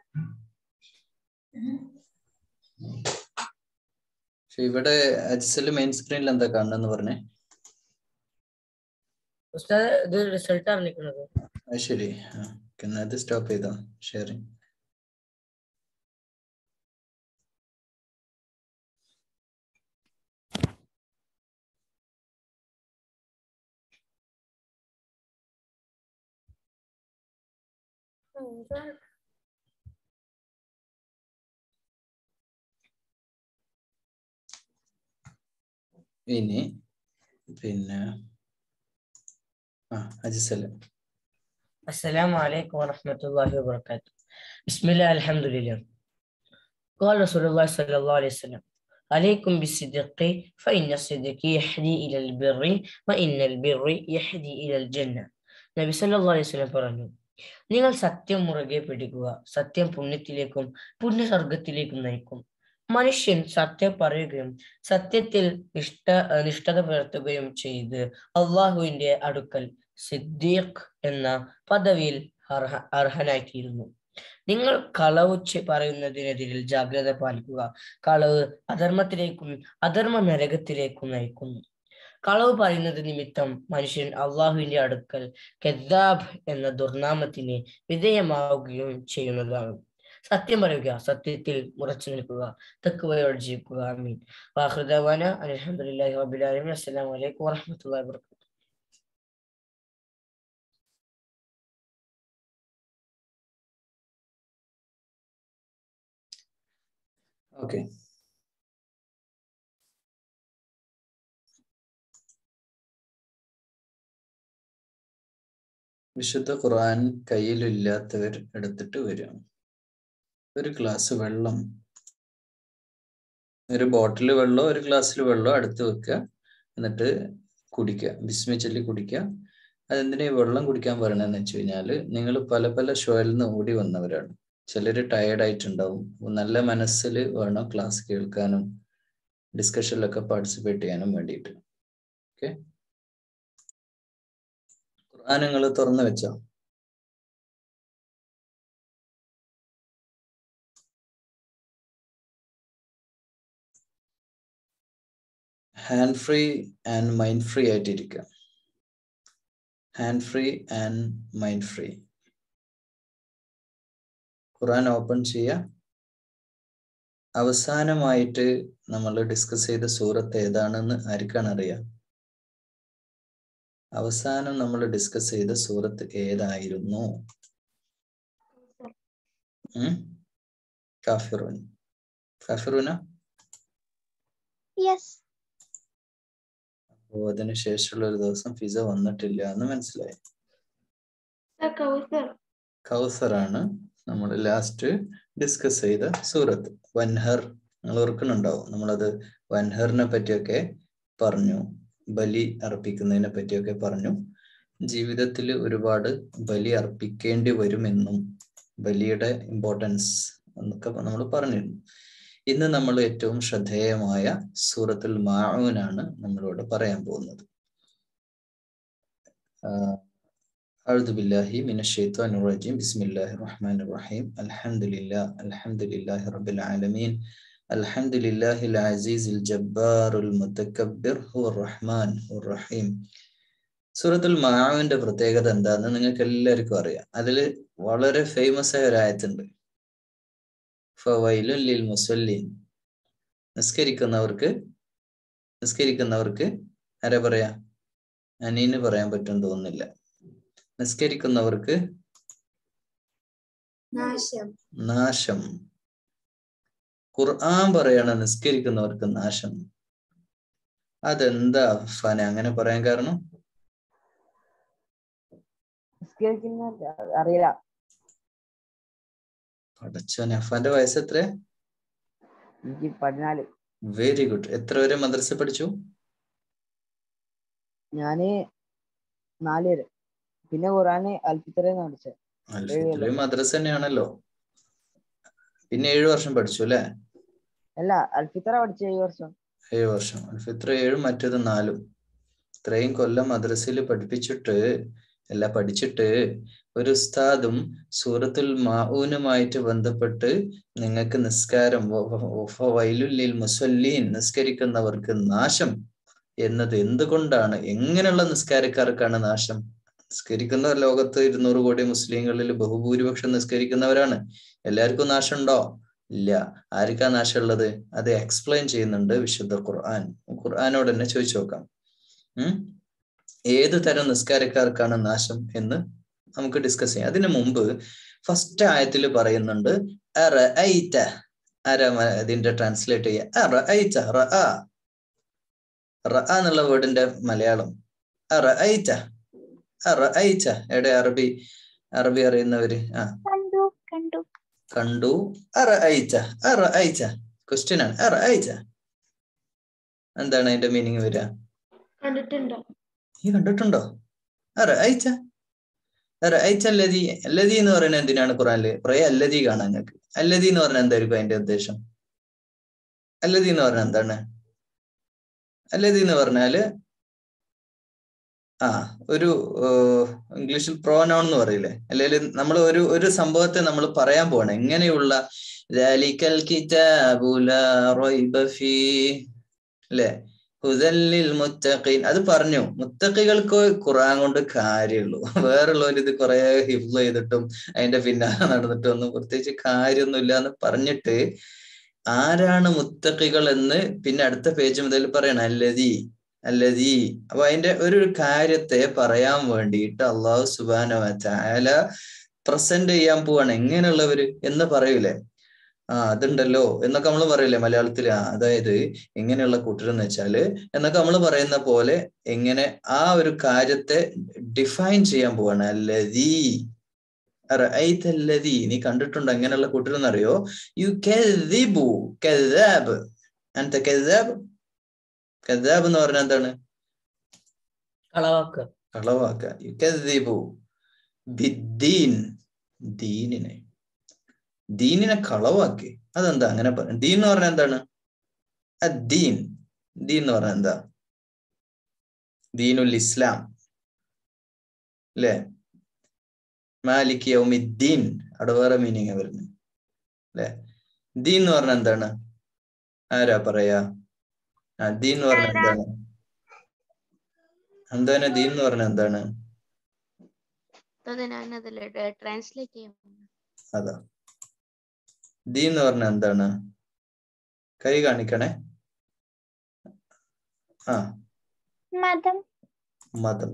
പക്ഷെ ഇവിടെ അജ്സൽ മെയിൻ സ്ക്രീനിൽ എന്താ കാണുന്നെന്ന് പറഞ്ഞേ ഉസ്താദ് ഇത് റിസൾട്ട് അറിഞ്ഞിരിക്കുന്നത് അത് ശരി ആ ഓക്കെ, എന്നാ ഇത് സ്റ്റോപ്പ് ചെയ്തോ ഷെയറിങ് ഇനി പിന്നെ ആ അജിസല السلام عليكم ورحمة الله وبركاته بسم الله الحمد لله قال رسول الله صلى الله عليه وسلم عليكم بالصدق فإن الصدق يهدي إلى البر وإن البر يهدي إلى الجنة നബി സല്ലല്ലാഹു അലൈഹി വസല്ലം പറഞ്ഞു നിങ്ങൾ സത്യം മുറുകെ പിടിക്കുക സത്യം പുണ്യത്തിലേക്കും പുണ്യസ്വർഗത്തിലേക്കും നയിക്കും മനുഷ്യൻ സത്യം പറയുകയും സത്യത്തിൽ നിഷ്ഠ നിഷ്ഠത പുലർത്തുകയും ചെയ്ത് അള്ളാഹുവിന്റെ അടുക്കൽ സിദ്ദീഖ് എന്ന പദവിയിൽ അർഹ അർഹനായിത്തീരുന്നു നിങ്ങൾ കളവ് ചെ- പറയുന്നതിനെതിരിൽ ജാഗ്രത പാലിക്കുക കളവ് അധർമ്മത്തിലേക്കും അധർമ്മ നരകത്തിലേക്കും നയിക്കുന്നു കളവ് പറയുന്നത് നിമിത്തം മനുഷ്യൻ അള്ളാഹുവിന്റെ അടുക്കൽ കെദ്ദാബ് എന്ന ദുർനാമത്തിന് വിധേയമാവുകയും ചെയ്യുന്നതാണ് സത്യം പറയുക സത്യത്തിൽ ഉറച്ചു നിൽക്കുക തക്കുവയോടെ ജീവിക്കുക അമീൻ വാഹൃദാന അലഹമുല്ലാഹി വബിലാലമി അസ്സലാം വലൈക്കും വാഹമത്തല്ലാ വാ ഓക്കെ വിശുദ്ധ ഖുർആൻ കയ്യിലില്ലാത്തവർ എടുത്തിട്ട് വരും ഒരു ഗ്ലാസ് വെള്ളം ഒരു ബോട്ടിൽ വെള്ളമോ ഒരു ഗ്ലാസ്സിൽ വെള്ളമോ അടുത്ത് വെക്കുക എന്നിട്ട് കുടിക്കുക ബിസ്മി ചൊല്ലി കുടിക്കുക അതെന്തിനാ ഈ വെള്ളം കുടിക്കാൻ പറയണെന്ന് വെച്ച് കഴിഞ്ഞാല് നിങ്ങൾ പല പല ഷോയിൽ നിന്ന് ഓടി വന്നവരാണ് ചിലര് ടയേർഡ് ആയിട്ടുണ്ടാവും നല്ല മനസ്സിൽ വേണം ക്ലാസ് കേൾക്കാനും ഡിസ്കഷനിലൊക്കെ പാർട്ടിസിപ്പേറ്റ് ചെയ്യാനും വേണ്ടിയിട്ട് ഓക്കെ ഖുർആൻ നിങ്ങൾ തുറന്നു വെച്ചോ hand free and mind free ആയിട്ടിരിക്കുക hand free and mind free Quran open ചെയ്യുക അവസാനമായിട്ട് നമ്മൾ ഡിസ്കസ് ചെയ്ത സൂറത്ത് ഏതാണെന്ന് ആർക്കാണ് അറിയാം അവസാനം നമ്മൾ ഡിസ്കസ് ചെയ്ത സൂറത്ത് ഏതായിരുന്നു ഉം? കാഫിറൂൻ കാഫിറൂന യെസ് അപ്പോ അതിന് ശേഷമുള്ള ഒരു ദിവസം ഫിസ വന്നിട്ടില്ല എന്ന് മനസ്സിലായി കൗസറാണ് നമ്മൾ ലാസ്റ്റ് ഡിസ്കസ് ചെയ്ത സൂറത്ത് വൻഹർ നിങ്ങൾ ഓർക്കുന്നുണ്ടാവും നമ്മളത് വൻഹറിനെ പറ്റിയൊക്കെ പറഞ്ഞു ബലി അർപ്പിക്കുന്നതിനെ പറ്റിയൊക്കെ പറഞ്ഞു ജീവിതത്തിൽ ഒരുപാട് ബലി അർപ്പിക്കേണ്ടി വരുമെന്നും ബലിയുടെ ഇമ്പോർട്ടൻസ് എന്നൊക്കെ നമ്മൾ പറഞ്ഞിരുന്നു ഇന്ന് നമ്മൾ ഏറ്റവും ശ്രദ്ധേയമായ സൂറത്തുൽ മാഊനാണ് നമ്മളിവിടെ പറയാൻ പോകുന്നത് ആഹ് أعوذ بالله من الشيطان الرجيم بسم الله الرحمن الرحيم الحمد لله الحمد لله رب العالمين الحمد لله العزيز الجبار المتكبر هو الرحمن هو الرحيم സൂറത്തുൽ മാവിന്റെ പ്രത്യേകത എന്താന്ന് നിങ്ങൾക്ക് എല്ലാവർക്കും അറിയാം അതിൽ വളരെ ഫേമസ് ആയ ഒരു ആയത്തുണ്ട് ഫവൈലുൻ ലിൽ മുസല്ലീൻ നിസ്കരിക്കുന്നവർക്ക് നിസ്കരിക്കുന്നവർക്ക് ആരാ പറയാ അനീന് പറയാൻ പറ്റും തോന്നുന്നില്ല നിസ്കരിക്കുന്നവർക്ക് നാശം നാശം ഖുർആൻ പറയണ നിസ്കരിക്കുന്നവർക്ക് നാശം അതെന്താ ഫന അങ്ങനെ പറയാൻ കാരണം അറിയില്ല പടച്ചോനെ അഫാന്റെ വയസ്സ് എത്ര എനിക്ക് പതിനാല് വെരി ഗുഡ് എത്ര വരെ മദ്രസ പഠിച്ചു ഞാന് നാല് വരെ പിന്നെ ഖുറാന് അൽഫിത്തറേന്ന് പഠിച്ചത് അൽഫിത്രയും മദ്രസ തന്നെയാണല്ലോ പിന്നെ ഏഴു വർഷം പഠിച്ചു അല്ലെ അല്ല അൽഫിത്തറ പഠിച്ച ഏഴ് വർഷം ഏഴ് വർഷം അൽഫിത്ര ഏഴും മറ്റേത് നാലും ഇത്രയും കൊല്ലം മദ്രസയിൽ പഠിപ്പിച്ചിട്ട് അല്ല പഠിച്ചിട്ട് ഒരു ഉസ്താദും സൂറത്തുൽ മാഊനുമായിട്ട് ബന്ധപ്പെട്ട് നിങ്ങൾക്ക് നിസ്കാരം വ- വ- വ- വൈലുല്ലിൽ മുസല്ലീൻ നിസ്കരിക്കുന്നവർക്ക് നാശം എന്നത് എന്തുകൊണ്ടാണ് എങ്ങനെയുള്ള നിസ്കാരക്കാർക്കാണ് നാശം നിസ്കരിക്കുന്ന ലോകത്ത് ഇരുന്നൂറ് കോടി മുസ്ലിങ്ങളിൽ ബഹുഭൂരിപക്ഷം നിസ്കരിക്കുന്നവരാണ് എല്ലാവർക്കും നാശമുണ്ടോ ഇല്ല ആർക്കാ നാശമുള്ളത് അത് എക്സ്പ്ലെയിൻ ചെയ്യുന്നുണ്ട് വിശുദ്ധ ഖുർആൻ ഖുർആനോട് തന്നെ ചോദിച്ചു നോക്കാം ഉം ഏത് തരം നിസ്കാരക്കാർക്കാണ് നാശം എന്ന് നമുക്ക് ഡിസ്കസ് ചെയ്യാം അതിനു മുമ്പ് ഫസ്റ്റ് ആയത്തിൽ പറയുന്നുണ്ട് അറ ഐറ്റ അര മ- ഇതിന്റെ ട്രാൻസ്ലേറ്റ് ചെയ്യുക അറ ഐറ്റ റ റ എന്നുള്ള വേർഡിന്റെ മലയാളം അറ ഐറ്റ അറ ഐറ്റ എവിടെ അറബി അറബി അറിയുന്നവര് ആ കണ്ടു കണ്ടു കണ്ടു അറ ഐറ്റ അറ ഐറ്റ ക്വസ്റ്റ്യൻ ആണ് അറ ഐറ്റ എന്താണ് അതിന്റെ മീനിങ് വരിക കണ്ടിട്ടുണ്ടോ നീ കണ്ടിട്ടുണ്ടോ അറ ഐറ്റ അറ ഐറ്റ അല്ലതി അല്ലതി എന്ന് പറയുന്നത് എന്തിനാണ് ഖുറാനില് കുറെ അല്ലതി കാണാൻ നിങ്ങൾക്ക് അല്ലതി എന്ന് പറഞ്ഞാൽ എന്തായിരിക്കും അതിന്റെ ഉദ്ദേശം അല്ലതി എന്ന് പറഞ്ഞാൽ എന്താണ് അല്ലതി എന്ന് പറഞ്ഞാല് ആ ഒരു ഏഹ്, ഇംഗ്ലീഷിൽ പ്രോനൗൺ എന്ന് പറയില്ലേ അല്ലെങ്കിൽ നമ്മൾ ഒരു ഒരു സംഭവത്തെ നമ്മൾ പറയാൻ പോവാണ് എങ്ങനെയുള്ള ذَلِكَ الْكِتَابُ لَا رَيْبَ فِيهِ അല്ലേ ഹുദല്ലിൽ മുത്തഖീൻ അത് പറഞ്ഞു മുത്തഖികൾക്ക് ഖുറാൻ കൊണ്ട് കാര്യമുള്ളൂ വേറുള്ളവർ ഇത് കുറെ ഹിഫ്ള് ചെയ്തിട്ടും അതിന്റെ പിന്നാലെ നടന്നിട്ടും ഒന്നും പ്രത്യേകിച്ച് കാര്യമൊന്നുമില്ല എന്ന് പറഞ്ഞിട്ട് ആരാണ് മുത്തഖികൾ എന്ന് പിന്നെ അടുത്ത പേജ് മുതൽ പറയണം അല്ലതി അല്ലതി അപ്പൊ അതിന്റെ ഒരു കാര്യത്തെ പറയാൻ വേണ്ടിയിട്ട് അള്ളാഹു സുബാന ചായാല പ്രസന്റ് ചെയ്യാൻ പോവാണ് എങ്ങനെയുള്ളവര് എന്ന് പറയൂലേ ആ അതുണ്ടല്ലോ എന്നൊക്കെ നമ്മൾ പറയില്ലേ മലയാളത്തിൽ ആ അതായത് എങ്ങനെയുള്ള കൂട്ടരെന്ന് വെച്ചാല് എന്നൊക്കെ നമ്മൾ പറയുന്ന പോലെ എങ്ങനെ ആ ഒരു കാര്യത്തെ ഡിഫൈൻ ചെയ്യാൻ പോവാണ് അല്ലതീ അല്ലതി നീ കണ്ടിട്ടുണ്ടോ എങ്ങനെയുള്ള കൂട്ടരെന്ന് അറിയോ യു കെദിബു കെദാബ് അനത്തെ കെദാബ് കെദാബ് എന്ന് പറഞ്ഞാൽ എന്താണ് കളവാക്കുക കളവാക്ക യുക്കദ്ദിബു ബിദ്ദീൻ ദീനിനെ ദീനിനെ കളവാക്കി അതെന്താ അങ്ങനെ പറ ദീൻ എന്ന് പറഞ്ഞാൽ എന്താണ് അദ്ദീൻ ദീൻ എന്ന് പറഞ്ഞാൽ എന്താ ദീനുൽ ഇസ്ലാം അല്ലേ മാലിക് യൗമിദ്ദീൻ അവിടെ വേറെ മീനിങ് വരുന്നത് അല്ലെ ദീൻ എന്ന് പറഞ്ഞാൽ എന്താണ് ആരാ പറയാ ആ ദീൻ എന്ന് പറഞ്ഞാൽ എന്താണ് എന്താണ് ദീൻ എന്ന് പറഞ്ഞാൽ എന്താണ് അത് ഞാനതിൽ ട്രാൻസ്ലേറ്റ് ചെയ്യാം അതാ ദീൻ എന്ന് പറഞ്ഞാൽ എന്താണ് കൈ കാണിക്കണേ ആ മതം മതം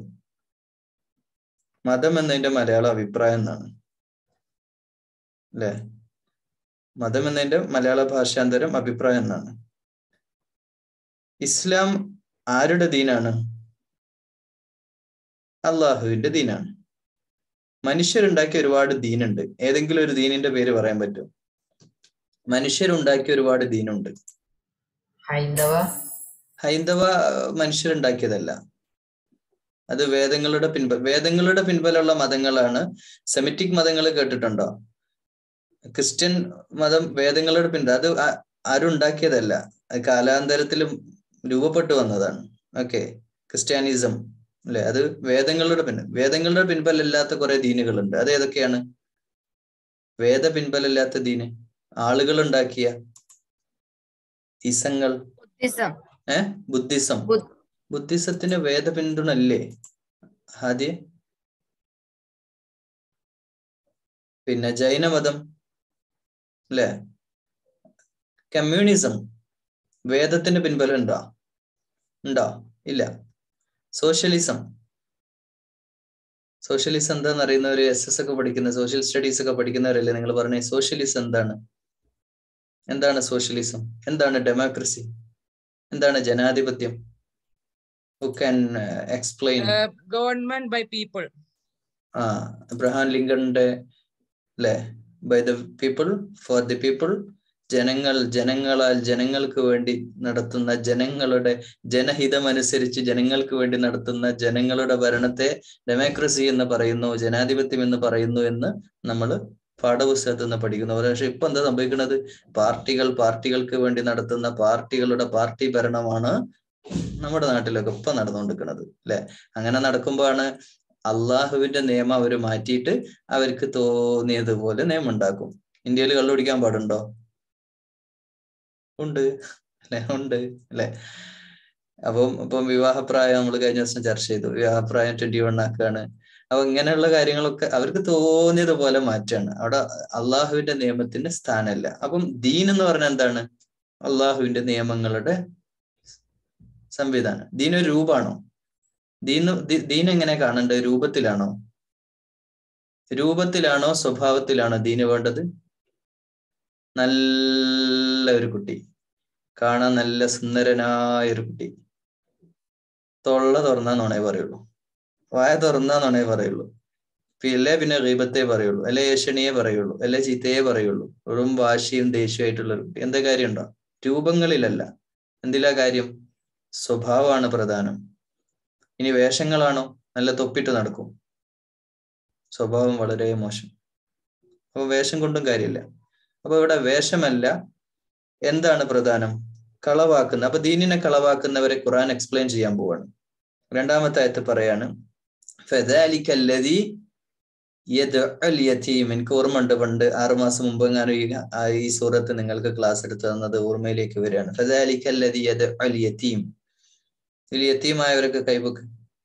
മതം എന്നതിന്റെ മലയാള അഭിപ്രായം എന്നാണ് അല്ലെ മതം എന്നതിന്റെ മലയാള ഭാഷാന്തരം അഭിപ്രായം എന്നാണ് ഇസ്ലാം ആരുടെ ദീനാണ് അള്ളാഹുവിന്റെ ദീനാണ് മനുഷ്യരുണ്ടാക്കിയ ഒരുപാട് ദീനുണ്ട് ഏതെങ്കിലും ഒരു ദീനിന്റെ പേര് പറയാൻ പറ്റും മനുഷ്യരുണ്ടാക്കിയ ഒരുപാട് ദീനുണ്ട് ഹൈന്ദവ ഹൈന്ദവ മനുഷ്യരുണ്ടാക്കിയതല്ല അത് വേദങ്ങളുടെ പിൻബ വേദങ്ങളുടെ പിൻബലമുള്ള മതങ്ങളാണ് സെമിറ്റിക് മതങ്ങൾ കേട്ടിട്ടുണ്ടോ ക്രിസ്ത്യൻ മതം വേദങ്ങളുടെ പിൻബലം അത് ആ- ആരും ഉണ്ടാക്കിയതല്ല അത് കാലാന്തരത്തിലും രൂപപ്പെട്ടു വന്നതാണ് ഓക്കെ ക്രിസ്ത്യാനിസം അല്ലെ അത് വേദങ്ങളുടെ പിൻ വേദങ്ങളുടെ പിൻബലമില്ലാത്ത കുറെ ദീനുകളുണ്ട് അത് ഏതൊക്കെയാണ് വേദ പിൻബലമില്ലാത്ത ദീന് ആളുകൾ ഉണ്ടാക്കിയ ഇസങ്ങൾ ബുദ്ധിസം ഏ ബുദ്ധിസം ബുദ്ധ- ബുദ്ധിസത്തിന് വേദ പിന്തുണല്ലേ ആദ്യ പിന്നെ ജൈനമതം അല്ലേ കമ്മ്യൂണിസം വേദത്തിന് പിൻബലം ഉണ്ടോ ഉണ്ടോ ഇല്ല സോഷ്യലിസം സോഷ്യലിസം എന്താന്ന് അറിയുന്നവര് എസ് എസ് ഒക്കെ പഠിക്കുന്ന സോഷ്യൽ സ്റ്റഡീസ് ഒക്കെ പഠിക്കുന്നവരല്ലേ നിങ്ങൾ പറഞ്ഞേ സോഷ്യലിസം എന്താണ് എന്താണ് സോഷ്യലിസം എന്താണ് ഡെമോക്രസി എന്താണ് ജനാധിപത്യം who can explain Uh, government by people. ആ അബ്രഹാം ലിങ്കണിന്റെ അല്ലെ by the people for the people ജനങ്ങൾ ജനങ്ങളാൽ ജനങ്ങൾക്ക് വേണ്ടി നടത്തുന്ന ജനങ്ങളുടെ ജനഹിതമനുസരിച്ച് ജനങ്ങൾക്ക് വേണ്ടി നടത്തുന്ന ജനങ്ങളുടെ ഭരണത്തെ ഡെമോക്രസി എന്ന് പറയുന്നു ജനാധിപത്യം എന്ന് പറയുന്നു എന്ന് നമ്മൾ പാഠപുസ്തകത്തിൽ നിന്ന് പഠിക്കുന്നു പക്ഷെ ഇപ്പൊ എന്താ സംഭവിക്കുന്നത് പാർട്ടികൾ പാർട്ടികൾക്ക് വേണ്ടി നടത്തുന്ന പാർട്ടികളുടെ പാർട്ടി ഭരണമാണ് നമ്മുടെ നാട്ടിലൊക്കെ ഇപ്പൊ നടന്നുകൊണ്ടിരിക്കുന്നത് അല്ലെ അങ്ങനെ നടക്കുമ്പോഴാണ് അള്ളാഹുവിന്റെ നിയമം അവർ മാറ്റിയിട്ട് അവർക്ക് തോന്നിയതുപോലെ നിയമം ഉണ്ടാക്കും ഇന്ത്യയിൽ കള്ളുപിടിക്കാൻ പാടുണ്ടോ ഉണ്ട് അല്ലെ ഉണ്ട് അല്ലെ അപ്പം ഇപ്പം വിവാഹപ്രായം നമ്മൾ കഴിഞ്ഞ ദിവസം ചർച്ച ചെയ്തു വിവാഹപ്രായം ട്വന്റി വൺ ആക്കുകയാണ് അപ്പൊ ഇങ്ങനെയുള്ള കാര്യങ്ങളൊക്കെ അവർക്ക് തോന്നിയതുപോലെ മാറ്റാണ് അവിടെ അള്ളാഹുവിന്റെ നിയമത്തിന്റെ സ്ഥാനമല്ല അപ്പം ദീൻ എന്ന് പറഞ്ഞാൽ എന്താണ് അള്ളാഹുവിന്റെ നിയമങ്ങളുടെ സംവിധാനം ദീൻ ഒരു രൂപമാണോ ദീൻ ദീൻ എങ്ങനെ കാണേണ്ടത് രൂപത്തിലാണോ രൂപത്തിലാണോ സ്വഭാവത്തിലാണോ ദീന് വേണ്ടത് നല്ല ഒരു കുട്ടി കാണാൻ നല്ല സുന്ദരനായ ഒരു കുട്ടി തൊള്ള തുറന്നാ നുണേ പറയുള്ളൂ വായ തുറന്നാ നുണേ പറയുള്ളൂ പിന്നെ പിന്നെ ഗീബത്തേ പറയുള്ളൂ അല്ലെ ഏഷണിയെ പറയുള്ളൂ അല്ലെ ചീത്തയെ പറയുള്ളൂ വെറും വാശിയും ദേഷ്യമായിട്ടുള്ള ഒരു കുട്ടി എന്താ കാര്യമുണ്ടോ രൂപങ്ങളിലല്ല എന്തിലാ കാര്യം സ്വഭാവമാണ് പ്രധാനം ഇനി വേഷങ്ങളാണോ നല്ല തൊപ്പിട്ട് നടക്കും സ്വഭാവം വളരെ മോശം അപ്പൊ വേഷം കൊണ്ടും കാര്യമില്ല അപ്പൊ ഇവിടെ വേഷമല്ല എന്താണ് പ്രധാനം കളവാക്കുന്ന അപ്പൊ ദീനിനെ കളവാക്കുന്നവരെ ഖുറാൻ എക്സ്പ്ലെയിൻ ചെയ്യാൻ പോവാണ് രണ്ടാമത്തെ ആയത്ത് പറയാണ് ഫദാലിക്കല്ലതി യതീം എനിക്ക് ഓർമ്മയുണ്ട് പണ്ട് ആറുമാസം മുമ്പ് ഞാൻ ഈ സൂറത്ത് നിങ്ങൾക്ക് ക്ലാസ് എടുത്തു തന്നത് ഓർമ്മയിലേക്ക് വരികയാണ് ഫദാലിക്കല്ലതി യതീം ഇതിൽ യത്തീമായവരൊക്കെ കൈവക്ക്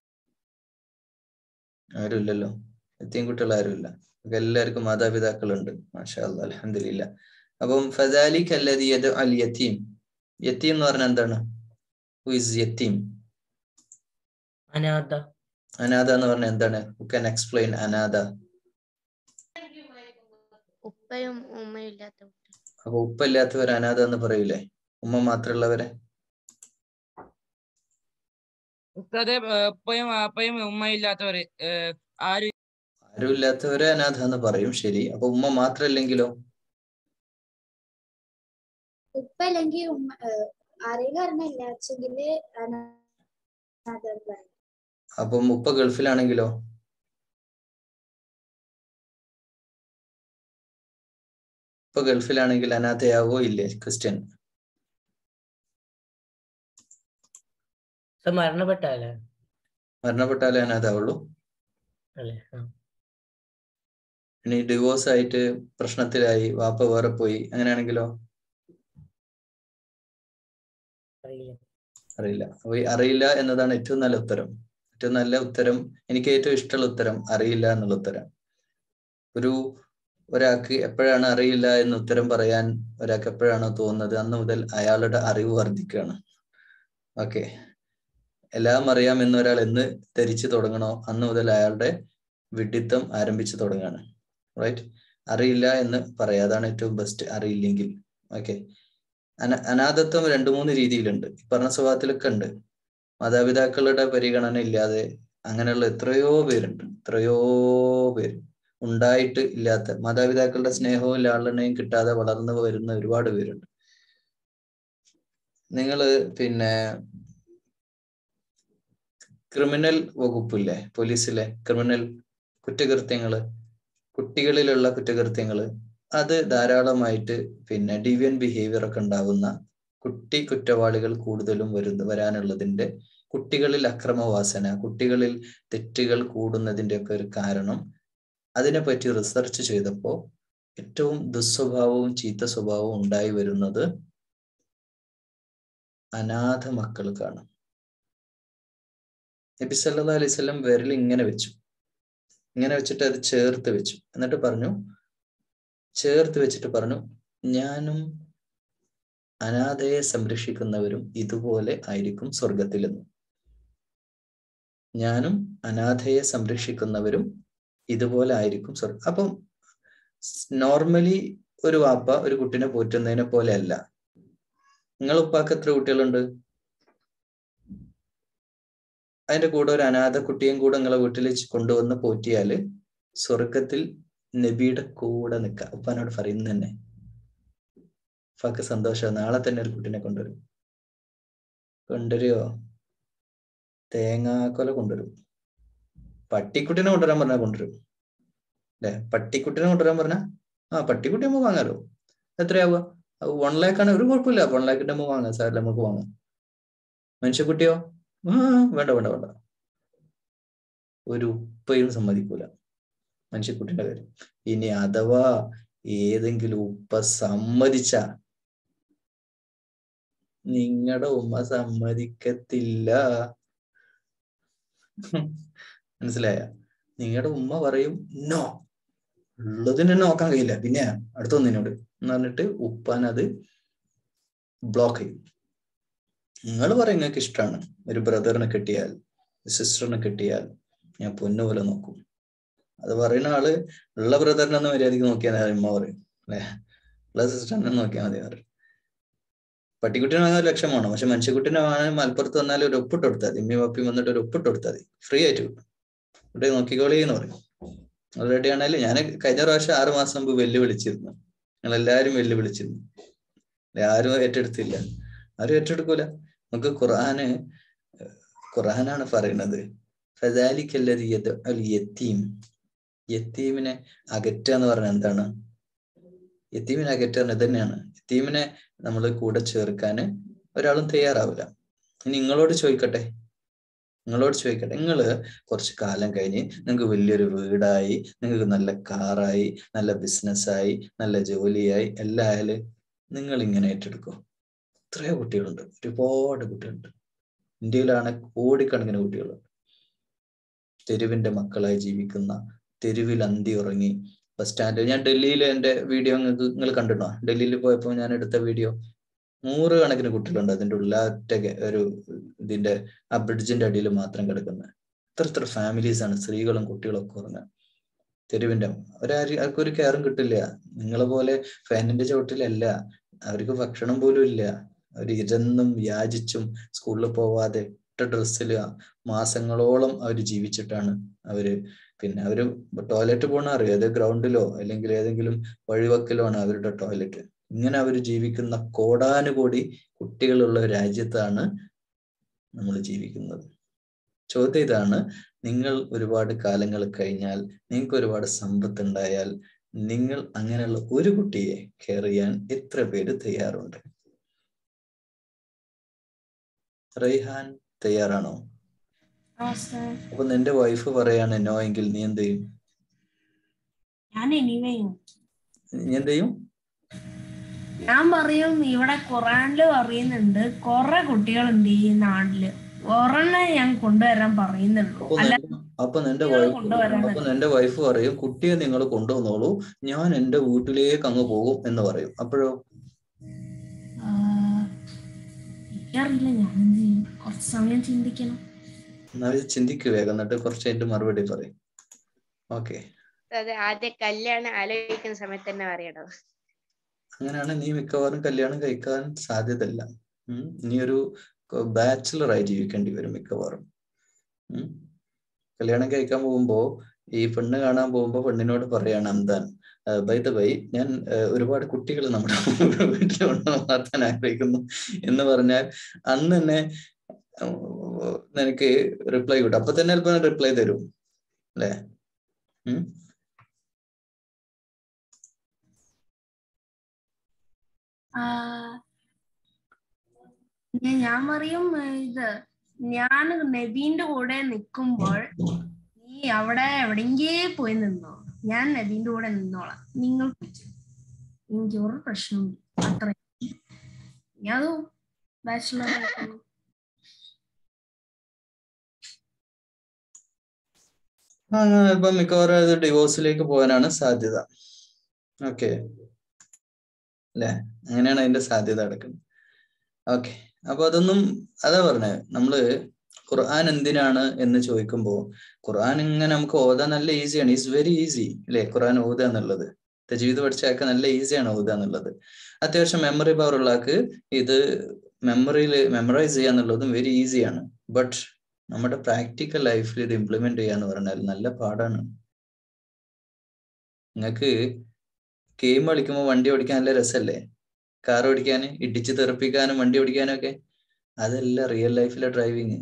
ആരുമില്ലല്ലോ യത്തീം കുട്ടികൾ ആരുമില്ല എല്ലാവർക്കും മാതാപിതാക്കളുണ്ട് മാഷാ അലഹദില്ല അപ്പം ഫദാലിക് അല്ലതി യത് അൽ യത്തീം യത്തീം എന്ന് പറഞ്ഞാൽ എന്താണ് ഹു ഇസ് യത്തീം അനാഥ അനാഥ എന്ന് പറഞ്ഞാൽ എന്താണ് ഹു ക്യാൻ എക്സ്പ്ലെയിൻ അനാഥ ഉപ്പയും ഉമ്മയും ഇല്ലാത്ത കുട്ടി അപ്പൊ ഉപ്പയില്ലാത്തവർ അനാഥ എന്ന് പറയൂലേ ഉമ്മ മാത്രമുള്ളവരെ ഉസ്താദെ ഏർ ഉപ്പയും വാപ്പയും ഉമ്മയും ഇല്ലാത്തവര് ഏർ ആരും ആരുമില്ലാത്തവരെ അനാഥ എന്ന് പറയും ശരി അപ്പൊ ഉമ്മ മാത്രല്ലെങ്കിലോ ഉപ്പ അല്ലെങ്കിൽ ഉമ്മ ഏഹ് ആരെങ്കിലും അറിഞ്ഞില്ല അച്ഛങ്കില് അപ്പം ഉപ്പ ഗൾഫിലാണെങ്കിലോ ഉപ്പ ഗൾഫിലാണെങ്കിൽ അനാഥയാവോ ഇല്ലേ ക്രിസ്ത്യൻ സർ മരണപ്പെട്ടാലേ മരണപ്പെട്ടാലേ അനാഥാവുള്ളൂ അല്ലേ ആ. ഇനി ഡിവോഴ്സ് ആയിട്ട് പ്രശ്നത്തിലായി വാപ്പ വേറെ പോയി അങ്ങനെയാണെങ്കിലോ അറിയില്ല അറിയില്ല അപ്പൊ ഈ അറിയില്ല എന്നതാണ് ഏറ്റവും നല്ല ഉത്തരം ഏറ്റവും നല്ല ഉത്തരം എനിക്ക് ഏറ്റവും ഇഷ്ടമുള്ള ഉത്തരം അറിയില്ല എന്നുള്ള ഉത്തരം ഒരു ഒരാൾക്ക് എപ്പോഴാണ് അറിയില്ല എന്ന് ഉത്തരം പറയാൻ ഒരാൾക്ക് എപ്പോഴാണോ തോന്നുന്നത് അന്ന് മുതൽ അയാളുടെ അറിവ് വർദ്ധിക്കുകയാണ് ഓക്കെ എല്ലാം അറിയാം എന്ന് ഒരാൾ എന്ന് ധരിച്ചു തുടങ്ങണോ അന്ന് മുതൽ അയാളുടെ വിഡിത്തം ആരംഭിച്ചു തുടങ്ങുകയാണ് റൈറ്റ് അറിയില്ല എന്ന് പറയാം അതാണ് ഏറ്റവും ബെസ്റ്റ് അറിയില്ലെങ്കിൽ ഓക്കെ അന അനാഥത്വം രണ്ടു മൂന്ന് രീതിയിലുണ്ട് ഈ പറഞ്ഞ സ്വഭാവത്തിലൊക്കെ ഉണ്ട് മാതാപിതാക്കളുടെ പരിഗണന ഇല്ലാതെ അങ്ങനെയുള്ള എത്രയോ പേരുണ്ട് എത്രയോ പേര് ഉണ്ടായിട്ട് ഇല്ലാത്ത മാതാപിതാക്കളുടെ സ്നേഹവും ലാളനയും കിട്ടാതെ വളർന്നു വരുന്ന ഒരുപാട് പേരുണ്ട് നിങ്ങള് പിന്നെ ക്രിമിനൽ വകുപ്പില്ലേ പോലീസിലെ ക്രിമിനൽ കുറ്റകൃത്യങ്ങള് കുട്ടികളിലുള്ള കുറ്റകൃത്യങ്ങള് അത് ധാരാളമായിട്ട് പിന്നെ ഡിവിയൻ ബിഹേവിയർ ഒക്കെ ഉണ്ടാവുന്ന കുട്ടി കുറ്റവാളികൾ കൂടുതലും വരുന്ന വരാനുള്ളതിന്റെ കുട്ടികളിൽ അക്രമവാസന കുട്ടികളിൽ തെറ്റുകൾ കൂടുന്നതിന്റെ ഒക്കെ ഒരു കാരണം അതിനെപ്പറ്റി റിസർച്ച് ചെയ്തപ്പോൾ ഏറ്റവും ദുസ്വഭാവവും ചീത്ത സ്വഭാവവും ഉണ്ടായി വരുന്നത് അനാഥ മക്കൾക്കാണ് നബി സല്ലല്ലാഹു അലൈഹി വസല്ലം വിരൽ ഇങ്ങനെ വെച്ചു ഇങ്ങനെ വെച്ചിട്ട് അത് ചേർത്ത് വെച്ചു എന്നിട്ട് പറഞ്ഞു ചേർത്ത് വെച്ചിട്ട് പറഞ്ഞു ഞാനും അനാഥയെ സംരക്ഷിക്കുന്നവരും ഇതുപോലെ ആയിരിക്കും സ്വർഗത്തിലെന്ന് ഞാനും അനാഥയെ സംരക്ഷിക്കുന്നവരും ഇതുപോലെ ആയിരിക്കും സ്വർഗം അപ്പം നോർമലി ഒരു വാപ്പ ഒരു കുട്ടിനെ പോറ്റുന്നതിനെ പോലെ അല്ല നിങ്ങൾ ഉപ്പാക്ക് എത്ര കുട്ടികളുണ്ട് അതിന്റെ കൂടെ ഒരു അനാഥ കുട്ടിയും കൂടെ നിങ്ങളെ വീട്ടിൽ കൊണ്ടുവന്ന് പോറ്റിയാല് സ്വർഗത്തിൽ നബിയുടെ കൂടെ നിൽക്കുക ഉപ്പാനോട് പറയുന്നത് തന്നെ ഉപ്പാക്ക് സന്തോഷം നാളെ തന്നെ ഒരു കുട്ടിനെ കൊണ്ടുവരും കൊണ്ടുവരുമോ തേങ്ങാക്കൊല കൊണ്ടുവരും പട്ടിക്കുട്ടിനെ കൊണ്ടുവരാൻ പറഞ്ഞാൽ കൊണ്ടുവരും അല്ലെ പട്ടിക്കുട്ടിനെ കൊണ്ടുവരാൻ പറഞ്ഞാ ആ പട്ടിക്കുട്ടി നമുക്ക് വാങ്ങാലോ എത്രയാവുക വൺ ലാക്ക് ആണ് ഒരു കുഴപ്പമില്ല വൺ ലാക്കിന്റെ നമുക്ക് വാങ്ങാം സാറില്ല നമുക്ക് വാങ്ങാം മനുഷ്യക്കുട്ടിയോ ആ വേണ്ട വേണ്ട വേണ്ട ഒരു ഉപ്പയും സമ്മതിക്കൂല മനുഷ്യക്കുട്ടിന്റെ കാര്യം ഇനി അഥവാ ഏതെങ്കിലും ഉപ്പ സമ്മതിച്ച നിങ്ങളുടെ ഉമ്മ സമ്മതിക്കത്തില്ല മനസ്സിലായ നിങ്ങളുടെ ഉമ്മ പറയും നോ ഉള്ളതിനെ നോക്കാൻ കഴിയില്ല പിന്നെ അടുത്തൊന്നിനോട് എന്ന് പറഞ്ഞിട്ട് ഉപ്പാൻ അത് ബ്ലോക്ക് ചെയ്യും നിങ്ങൾ പറയും നിങ്ങൾക്ക് ഇഷ്ടമാണ് ഒരു ബ്രദറിനെ കിട്ടിയാൽ സിസ്റ്ററിനെ കിട്ടിയാൽ ഞാൻ പൊന്നുപോലെ നോക്കും അത് പറയുന്ന ആള് ഉള്ള ബ്രദറിനെ ഒന്ന് മര്യാദയ്ക്ക് നോക്കിയാൽ മതി ഉമ്മ പറയും അല്ലെ ഉള്ള സിസ്റ്ററിനെ നോക്കിയാൽ മതി പറയും പട്ടിക്കുട്ടിനെ വാങ്ങാൻ ഒരു ലക്ഷം വേണം പക്ഷെ മനുഷ്യക്കുട്ടിനെ വാങ്ങാൻ മലപ്പുറത്ത് വന്നാൽ ഒരു ഒപ്പിട്ട് കൊടുത്താൽ മതി ഇമ്മി പപ്പി വന്നിട്ട് ഒരു ഒപ്പിട്ട് കൊടുത്താൽ മതി ഫ്രീ ആയിട്ട് കിട്ടും ഇവിടെ നോക്കിക്കോളി എന്ന് പറയും ഓൾറെഡി ആണെങ്കിൽ ഞാൻ കഴിഞ്ഞ പ്രാവശ്യം ആറ് മാസം മുമ്പ് വെല്ലുവിളിച്ചിരുന്നു ഞങ്ങൾ എല്ലാവരും വെല്ലുവിളിച്ചിരുന്നു അല്ലെ ആരും ഏറ്റെടുത്തില്ല ആരും ഏറ്റെടുക്കൂല നമുക്ക് ഖുർആന് ഖുർആനാണ് പറയുന്നത് ഫദാലിക്കല്ലതി യദ്ഉൽ യത്തീം യത്തീമിനെ അകറ്റുക എന്ന് പറഞ്ഞാൽ എന്താണ് യത്തീമിനെ അകറ്റുക ഇത് തന്നെയാണ് യത്തീമിനെ നമ്മൾ കൂടെ ചേർക്കാന് ഒരാളും തയ്യാറാവില്ല ഇനി നിങ്ങളോട് ചോദിക്കട്ടെ നിങ്ങളോട് ചോദിക്കട്ടെ നിങ്ങൾ കുറച്ച് കാലം കഴിഞ്ഞ് നിങ്ങൾക്ക് വലിയൊരു വീടായി നിങ്ങൾക്ക് നല്ല കാറായി നല്ല ബിസിനസ്സായി നല്ല ജോലിയായി എല്ലാം ആയാല് നിങ്ങൾ ഇങ്ങനെ ഏറ്റെടുക്കും എത്രയോ കുട്ടികളുണ്ട് ഒരുപാട് കുട്ടികളുണ്ട് ഇന്ത്യയിലാണ് കോടിക്കണക്കിന് കുട്ടികളുണ്ട് തെരുവിന്റെ മക്കളായി ജീവിക്കുന്ന തെരുവിൽ അന്തി ഉറങ്ങി ബസ് സ്റ്റാൻഡ് ഞാൻ ഡൽഹിയിൽ എന്റെ വീഡിയോ നിങ്ങൾക്ക് നിങ്ങൾ കണ്ടിട്ടോ ഡൽഹിയിൽ പോയപ്പോൾ ഞാൻ എടുത്ത വീഡിയോ നൂറ് കണക്കിന് കുട്ടികളുണ്ട് അതിന്റെ ഉള്ളാറ്റ ഒരു ഇതിന്റെ ആ ബ്രിഡ്ജിന്റെ അടിയിൽ മാത്രം കിടക്കുന്നത് എത്ര എത്ര ഫാമിലീസ് ആണ് സ്ത്രീകളും കുട്ടികളും ഒക്കെ ഉറങ്ങുക തെരുവിന്റെ അവരാരും ആർക്കും ഒരു കെയറും കിട്ടില്ല നിങ്ങളെ പോലെ ഫാനിന്റെ ചുവട്ടിലല്ല അവർക്ക് ഭക്ഷണം പോലും ഇല്ല അവർ ഇരുന്നും യാചിച്ചും സ്കൂളിൽ പോവാതെ ഇട്ട ഡ്രസ്സിൽ മാസങ്ങളോളം അവർ ജീവിച്ചിട്ടാണ് അവര് പിന്നെ അവര് ടോയ്ലറ്റ് പോകണ അറിയാം അത് ഗ്രൗണ്ടിലോ അല്ലെങ്കിൽ ഏതെങ്കിലും വഴിവക്കിലോ ആണ് അവരുടെ ടോയ്ലറ്റ് ഇങ്ങനെ അവർ ജീവിക്കുന്ന കോടാനുകോടി കുട്ടികളുള്ള ഒരു രാജ്യത്താണ് നമ്മൾ ജീവിക്കുന്നത് ചോദ്യം ഇതാണ് നിങ്ങൾ ഒരുപാട് കാലങ്ങൾ കഴിഞ്ഞാൽ നിങ്ങൾക്ക് ഒരുപാട് സമ്പത്ത് ഉണ്ടായാൽ നിങ്ങൾ അങ്ങനെയുള്ള ഒരു കുട്ടിയെ കെയർ ചെയ്യാൻ എത്ര പേര് തയ്യാറുണ്ട് റൈഹാൻ തയ്യാറാണോ അപ്പൊ നിന്റെ വൈഫ് പറയാണ് നോ എങ്കിൽ നീ എന്ത് ചെയ്യും ഞാൻ എനിവേ നീ എന്ത് ചെയ്യും ഞാൻ പറയും ഇവിടെ ഖുറാനില് പറയുന്നുണ്ട് കുറെ കുട്ടികളുണ്ട് ഈ നാട്ടില് ഒരെണ്ണം ഞാൻ കൊണ്ടുവരാൻ പറയുന്നുള്ളൂ അപ്പൊ അല്ല നിന്റെ- അപ്പൊ നിന്റെ കുട്ടികളെ വൈഫ് കൊണ്ടുവരാൻ അപ്പൊ നിന്റെ വൈഫ് പറയും കുട്ടിയെ നിങ്ങൾ കൊണ്ടുവന്നോളൂ ഞാൻ എന്റെ വീട്ടിലേക്ക് അങ്ങ് പോകും എന്ന് പറയും അപ്പോഴോ ആ, എനിക്കറിയില്ല ഞാൻ എന്ത് ചെയ്യും കുറച്ച് സമയം ചിന്തിക്കണം എന്നാ ഇത് ചിന്തിക്കു വേഗം എന്നിട്ട് കുറച്ച് കഴിഞ്ഞിട്ട് മറുപടി പറയും ഓക്കെ അത് ആദ്യം കല്യാണം ആലോചിക്കുന്ന സമയത്ത് തന്നെ പറയണം അങ്ങനെയാണ് നീ മിക്കവാറും കല്യാണം കഴിക്കാൻ സാധ്യതയില്ല ഉം. നീ ഒരു ബാച്ചിലർ ആയി ജീവിക്കേണ്ടി വരും മിക്കവാറും ഉം. കല്യാണം കഴിക്കാൻ പോകുമ്പോ ഈ പെണ്ണ് കാണാൻ പോകുമ്പോ പെണ്ണിനോട് പറയാണ് അന്താൻ ബൈ ദ ബൈ ഞാൻ ആ, ഒരുപാട് കുട്ടികൾ നമ്മുടെ വീട്ടിൽ വളർത്താൻ ആഗ്രഹിക്കുന്നു എന്ന് പറഞ്ഞാൽ അന്ന് തന്നെ ഉം, നിനക്ക് റിപ്ലൈ കിട്ടും അപ്പൊ തന്നെ ചിലപ്പോ റിപ്ലൈ തരും അല്ലേ ഉം ആ, ഞാൻ- ഞാൻ പറയും ഏ, ഇത് ഞാൻ നബീന്റെ കൂടെ നിൽക്കുമ്പോൾ നീ അവിടെ എവിടെങ്കേ പോയി നിന്നോ ഞാൻ നബീന്റെ കൂടെ നിന്നോളാം നിങ്ങൾ പിടിച്ചു എനിക്ക് ഒരു പ്രശ്നവും അത്ര ഞാൻ ബാച്ചിലർ ആ, ഇപ്പൊ മിക്കവാറും അത് ഡിവോഴ്സിലേക്ക് പോകാനാണ് സാധ്യത ഓക്കെ അല്ലെ അങ്ങനെയാണ് അതിന്റെ സാധ്യത കിടക്കുന്നത് ഓക്കെ അപ്പൊ അതൊന്നും അതാ പറഞ്ഞത് നമ്മള് ഖുർആൻ എന്തിനാണ് എന്ന് ചോദിക്കുമ്പോ ഖുർആൻ ഇങ്ങനെ നമുക്ക് ഓതാൻ നല്ല ഈസിയാണ് ഈസ് വെരി ഈസി അല്ലെ ഖുർആൻ ഓതുക എന്നുള്ളത് തജീവിത് പഠിച്ചൊക്കെ നല്ല ഈസിയാണ് ഓതുക എന്നുള്ളത് അത്യാവശ്യം മെമ്മറി പവർ ഉള്ളാക്ക് ഇത് മെമ്മറിയിൽ മെമ്മറൈസ് ചെയ്യുക എന്നുള്ളതും വെരി ഈസിയാണ് ബട്ട് നമ്മുടെ പ്രാക്ടിക്കൽ ലൈഫിൽ ഇത് ഇംപ്ലിമെന്റ് ചെയ്യാന്ന് പറഞ്ഞാൽ നല്ല പാടാണ് നിങ്ങൾക്ക് ഗെയിം കളിക്കുമ്പോൾ വണ്ടി ഓടിക്കാൻ നല്ല രസമല്ലേ കാർ ഓടിക്കാൻ ഇടിച്ച് തെറിപ്പിക്കാനും വണ്ടി ഓടിക്കാനും ഒക്കെ അതല്ല റിയൽ ലൈഫിലെ ഡ്രൈവിങ്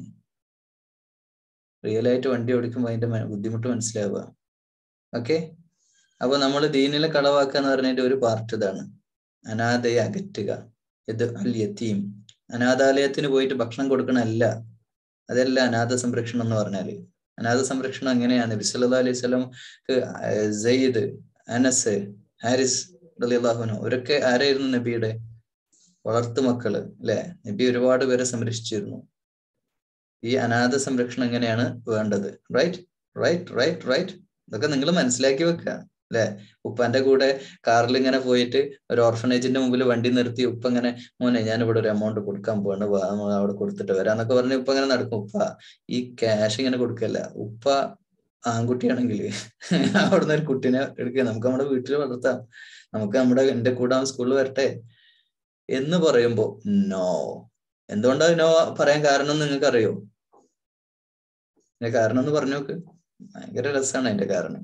റിയൽ ആയിട്ട് വണ്ടി ഓടിക്കുമ്പോൾ അതിന്റെ മ- ബുദ്ധിമുട്ട് മനസ്സിലാവുക ഓക്കെ അപ്പൊ നമ്മൾ ദീനിലെ കളവാക്കുക എന്ന് പറഞ്ഞതിന്റെ ഒരു പാർട്ട് ഇതാണ് അനാഥയെ അകറ്റുക ഇത് അൽ യത്തീം അനാഥാലയത്തിന് പോയിട്ട് ഭക്ഷണം കൊടുക്കണമല്ല അതല്ല അനാഥ സംരക്ഷണം എന്ന് പറഞ്ഞാല് അനാഥ സംരക്ഷണം എങ്ങനെയാണ് നബി സല്ലല്ലാഹു അലൈഹി വസല്ലം സെയ്ദ് അനസ് ഹാരിസ് റളിയല്ലാഹുനു അവരൊക്കെ ആരായിരുന്നു നബിയുടെ വളർത്തു മക്കള് അല്ലെ നബി ഒരുപാട് പേരെ സംരക്ഷിച്ചിരുന്നു ഈ അനാഥ സംരക്ഷണം എങ്ങനെയാണ് വേണ്ടത് റൈറ്റ് റൈറ്റ് റൈറ്റ് റൈറ്റ് ഇതൊക്കെ നിങ്ങൾ മനസ്സിലാക്കി വെക്കുക അല്ലെ ഉപ്പാന്റെ കൂടെ കാറിൽ ഇങ്ങനെ പോയിട്ട് ഒരു ഓർഫനേജിന്റെ മുമ്പിൽ വണ്ടി നിർത്തി ഉപ്പ ഇങ്ങനെ മോനെ ഞാൻ ഇവിടെ ഒരു എമൗണ്ട് കൊടുക്കാൻ പോവാണ് വാ, നമ്മൾ അവിടെ കൊടുത്തിട്ട് വരാന്നൊക്കെ പറഞ്ഞ് ഉപ്പ ഇങ്ങനെ നടക്കും ഉപ്പ ഈ ക്യാഷ് ഇങ്ങനെ കൊടുക്കല്ല ഉപ്പ ആൺകുട്ടിയാണെങ്കിൽ അവിടുന്ന് ഒരു കുട്ടീനെ എടുക്കുക നമുക്ക് നമ്മുടെ വീട്ടിൽ വളർത്താം നമുക്ക് നമ്മുടെ എന്റെ കൂടെ അവൻ സ്കൂളിൽ വരട്ടെ എന്ന് പറയുമ്പോ നോ എന്തുകൊണ്ടാ നോ പറയാൻ കാരണം നിങ്ങൾക്ക് അറിയോ അതിന്റെ കാരണം ഒന്ന് പറഞ്ഞു നോക്ക് ഭയങ്കര രസമാണ് അതിന്റെ കാരണം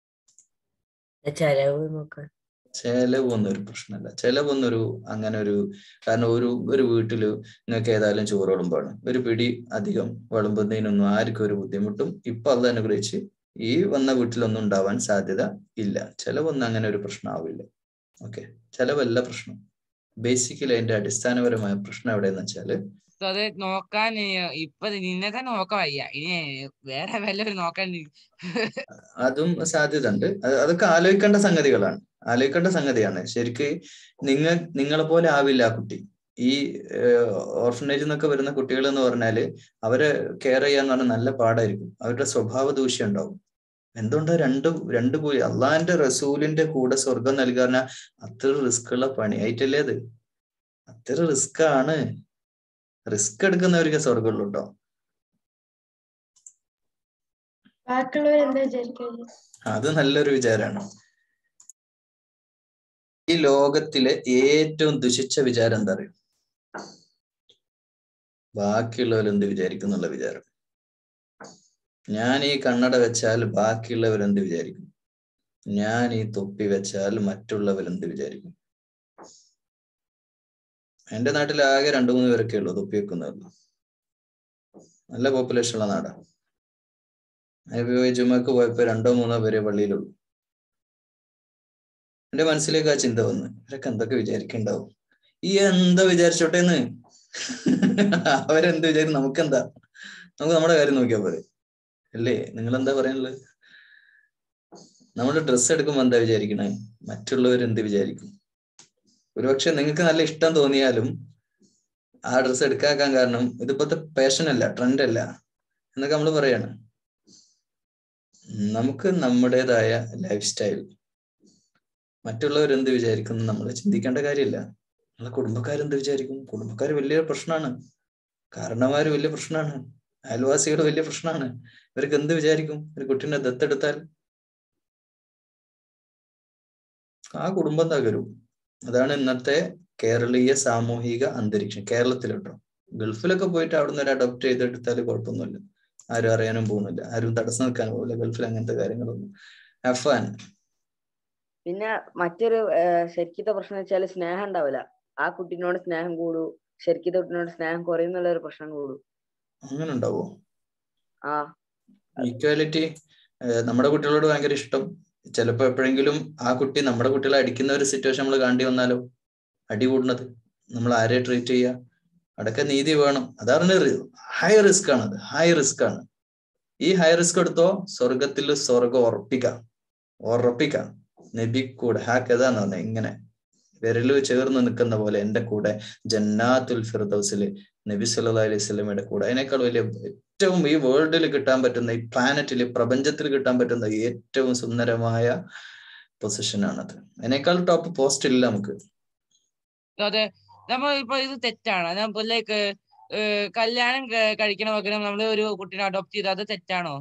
ചെലവ് നോക്കാൻ ചെലവൊന്നും ഒരു പ്രശ്നമല്ല ചെലവൊന്നും ഒരു അങ്ങനെ ഒരു കാരണം ഒരു ഒരു വീട്ടില് നിങ്ങൾക്ക് ഏതായാലും ചോറ് വിളമ്പാണ് ഒരു പിടി അധികം വിളമ്പുന്നതിനൊന്നും ആർക്കും ഒരു ബുദ്ധിമുട്ടും ഇപ്പൊ അത് അനുഗ്രഹിച്ച് ഈ വന്ന വീട്ടിലൊന്നും ഉണ്ടാവാൻ സാധ്യത ഇല്ല ചെലവൊന്നും അങ്ങനെ ഒരു പ്രശ്നമാവില്ല ഓക്കെ ചെലവല്ല പ്രശ്നം ബേസിക്കലി അതിന്റെ അടിസ്ഥാനപരമായ പ്രശ്നം എവിടെയെന്ന് വെച്ചാല് അത് നോക്കാൻ ഈ- ഇപ്പൊ നിന്നെ തന്നെ നോക്കാൻ വയ്യ ഇനി വേറെ വല്ലവരും നോക്കാൻ അതും സാധ്യത ഉണ്ട് അത് അതൊക്കെ ആലോചിക്കേണ്ട സംഗതികളാണ് ആലോചിക്കേണ്ട സംഗതിയാണ് ശരിക്ക് നിങ്ങൾ നിങ്ങളെ പോലെ ആവില്ല ആ കുട്ടി ഈ ഓർഫനേജിൽ നിന്നൊക്കെ വരുന്ന കുട്ടികൾ എന്ന് പറഞ്ഞാല് അവരെ കെയർ ചെയ്യാന്ന് പറഞ്ഞാൽ നല്ല പാടായിരിക്കും അവരുടെ സ്വഭാവ ദൂഷ്യം ഉണ്ടാവും എന്തുകൊണ്ടാ രണ്ട് രണ്ട് പോയി അള്ളാഹിന്റെ റസൂലിന്റെ കൂടെ സ്വർഗം നൽകാൻ അത്ര റിസ്ക് ഉള്ള പണിയായിട്ടല്ലേ അത് അത്ര റിസ്ക് ആണ് റിസ്ക് എടുക്കുന്നവർക്ക് സ്വർഗമുള്ളൂ കേട്ടോ ബാക്കിയുള്ളവർ എന്താ വിചാരിക്കുന്നത് അത് നല്ലൊരു വിചാരമാണ് ഈ ലോകത്തിലെ ഏറ്റവും ദുഷിച്ച വിചാരം എന്താ അറിയോ ബാക്കിയുള്ളവർ എന്ത് വിചാരിക്കും എന്നുള്ള വിചാരം ഞാൻ ഈ കണ്ണട വെച്ചാൽ ബാക്കിയുള്ളവർ എന്ത് വിചാരിക്കും ഞാൻ ഈ തൊപ്പി വെച്ചാൽ മറ്റുള്ളവർ എന്ത് വിചാരിക്കും എന്റെ നാട്ടിൽ ആകെ രണ്ടു മൂന്ന് പേരൊക്കെ ഉള്ളൂ തൊപ്പി വെക്കുന്നവരുള്ളൂ നല്ല പോപ്പുലേഷൻ ഉള്ള നാടാണ് ജുമക്ക് പോയപ്പോ രണ്ടോ മൂന്നോ പേരെ പള്ളിയിലുള്ളൂ എന്റെ മനസ്സിലേക്ക് ആ ചിന്ത വന്നു ഇവരൊക്കെ എന്തൊക്കെ വിചാരിക്കണ്ടാവും ഈ എന്താ വിചാരിച്ചോട്ടെ എന്ന് അവരെന്ത് വിചാരിക്കും നമുക്കെന്താ നമുക്ക് നമ്മുടെ കാര്യം നോക്കിയാൽ പോരെ അല്ലേ നിങ്ങൾ എന്താ പറയാനുള്ളത് നമ്മൾ ഡ്രസ്സ് എടുക്കുമ്പോൾ എന്താ വിചാരിക്കണേ മറ്റുള്ളവർ എന്ത് വിചാരിക്കും ഒരുപക്ഷെ നിങ്ങൾക്ക് നല്ല ഇഷ്ടം തോന്നിയാലും ആ ഡ്രസ്സ് എടുക്കാക്കാൻ കാരണം ഇതിപ്പോഴത്തെ പാഷൻ അല്ല ട്രെൻഡ് അല്ല എന്നൊക്കെ നമ്മൾ പറയാണ് നമുക്ക് നമ്മുടേതായ ലൈഫ് സ്റ്റൈൽ മറ്റുള്ളവർ എന്ത് വിചാരിക്കുന്നു നമ്മൾ ചിന്തിക്കേണ്ട കാര്യമില്ല നമ്മളെ കുടുംബക്കാരെന്ത് വിചാരിക്കും കുടുംബക്കാർ വലിയ പ്രശ്നമാണ് കാരണന്മാര് വലിയ പ്രശ്നമാണ് അയൽവാസികൾ വലിയ പ്രശ്നമാണ് ഇവർക്ക് എന്ത് വിചാരിക്കും ഒരു കുട്ടീനെ ദത്തെടുത്താൽ ആ കുടുംബം തകരും അതാണ് ഇന്നത്തെ കേരളീയ സാമൂഹിക അന്തരീക്ഷം കേരളത്തിൽ കേട്ടോ ഗൾഫിലൊക്കെ പോയിട്ട് അവിടുന്ന് ഒരു അഡോപ്റ്റ് ചെയ്തെടുത്താൽ കുഴപ്പമൊന്നുമില്ല ആരും അറിയാനും പോകുന്നില്ല ആരും തടസ്സം നിൽക്കാൻ പോകില്ല ഗൾഫിൽ അങ്ങനത്തെ കാര്യങ്ങളൊന്നും അഫാൻ പിന്നെ മറ്റൊരു ശരിക്കത്തെ പ്രശ്നം വെച്ചാൽ സ്നേഹം ഉണ്ടാവില്ല ആ കുട്ടീനോട് സ്നേഹം കൂടൂ ശരിക്കത്തെ കുട്ടീനോട് സ്നേഹം കുറയുന്നുള്ള ഒരു പ്രശ്നം കൂടും അങ്ങനെ ഉണ്ടാവോ ആ ഈക്വാലിറ്റി നമ്മുടെ കുട്ടികളോട് ഭയങ്കര ഇഷ്ടം ചിലപ്പോ എപ്പോഴെങ്കിലും ആ കുട്ടി നമ്മുടെ കുട്ടികളെ അടിക്കുന്ന ഒരു സിറ്റുവേഷൻ നമ്മൾ കാണേണ്ടി വന്നാലോ അടി കൂടുന്നത് നമ്മൾ ആരെ ട്രീറ്റ് ചെയ്യുക അടക്ക നീതി വേണം അതാണ് ഹൈ റിസ്ക് ആണ് അത് ഹൈ റിസ്ക് ആണ് ഈ ഹൈ റിസ്ക് എടുത്തോ സ്വർഗത്തിൽ സ്വർഗം ഉറപ്പിക്കാം ഉറപ്പിക്കാം നബി കൂടെ ഹാക്കഥ എന്ന് പറഞ്ഞ ഇങ്ങനെ വിരല് ചേർന്ന് നിൽക്കുന്ന പോലെ എന്റെ കൂടെ ജന്നാത്തുൽ ഫിർദൗസിൽ നബി സല്ലല്ലാഹു അലൈഹി സ്വലമയുടെ കൂടെ അതിനേക്കാൾ വലിയ ഏറ്റവും ഈ വേൾഡിൽ കിട്ടാൻ പറ്റുന്ന ഈ പ്ലാനറ്റിൽ പ്രപഞ്ചത്തിൽ കിട്ടാൻ പറ്റുന്ന ഏറ്റവും സുന്ദരമായ പൊസിഷൻ ആണത് അതിനേക്കാൾ ടോപ്പ് പോസ്റ്റ് ഇല്ല നമുക്ക് അതെ നമ്മൾ ഇപ്പൊ ഇത് തെറ്റാണ് നമ്മൾ ലൈക്ക് കല്യാണം ക- കഴിക്കണ പകരം നമ്മൾ ഒരു കുട്ടീനെ അഡോപ്റ്റ് ചെയ്ത് അത് തെറ്റാണോ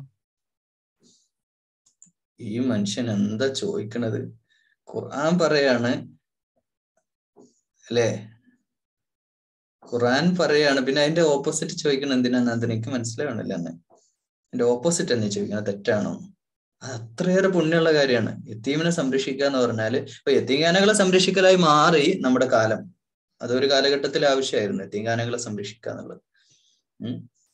ഈ മനുഷ്യൻ എന്താ ചോദിക്കണത് ഖുർആൻ പറയാണ് അല്ലേ ഖുർആൻ പറയാണ് പിന്നെ അതിന്റെ ഓപ്പോസിറ്റ് ചോദിക്കണം എന്തിനാന്ന് അത് എനിക്ക് മനസ്സിലാവണില്ല അന്ന് അതിന്റെ ഓപ്പോസിറ്റ് തന്നെ ചോദിക്കണം തെറ്റാണോ അത് അത്രയേറെ പുണ്യമുള്ള കാര്യമാണ് യത്തീമിനെ സംരക്ഷിക്കുക എന്ന് പറഞ്ഞാല് ഇപ്പൊ യത്തീംഖാനകളെ സംരക്ഷിക്കലായി മാറി നമ്മുടെ കാലം അതൊരു കാലഘട്ടത്തിൽ ആവശ്യമായിരുന്നു യത്തീംഖാനകളെ സംരക്ഷിക്കുക എന്നുള്ളത് ഉം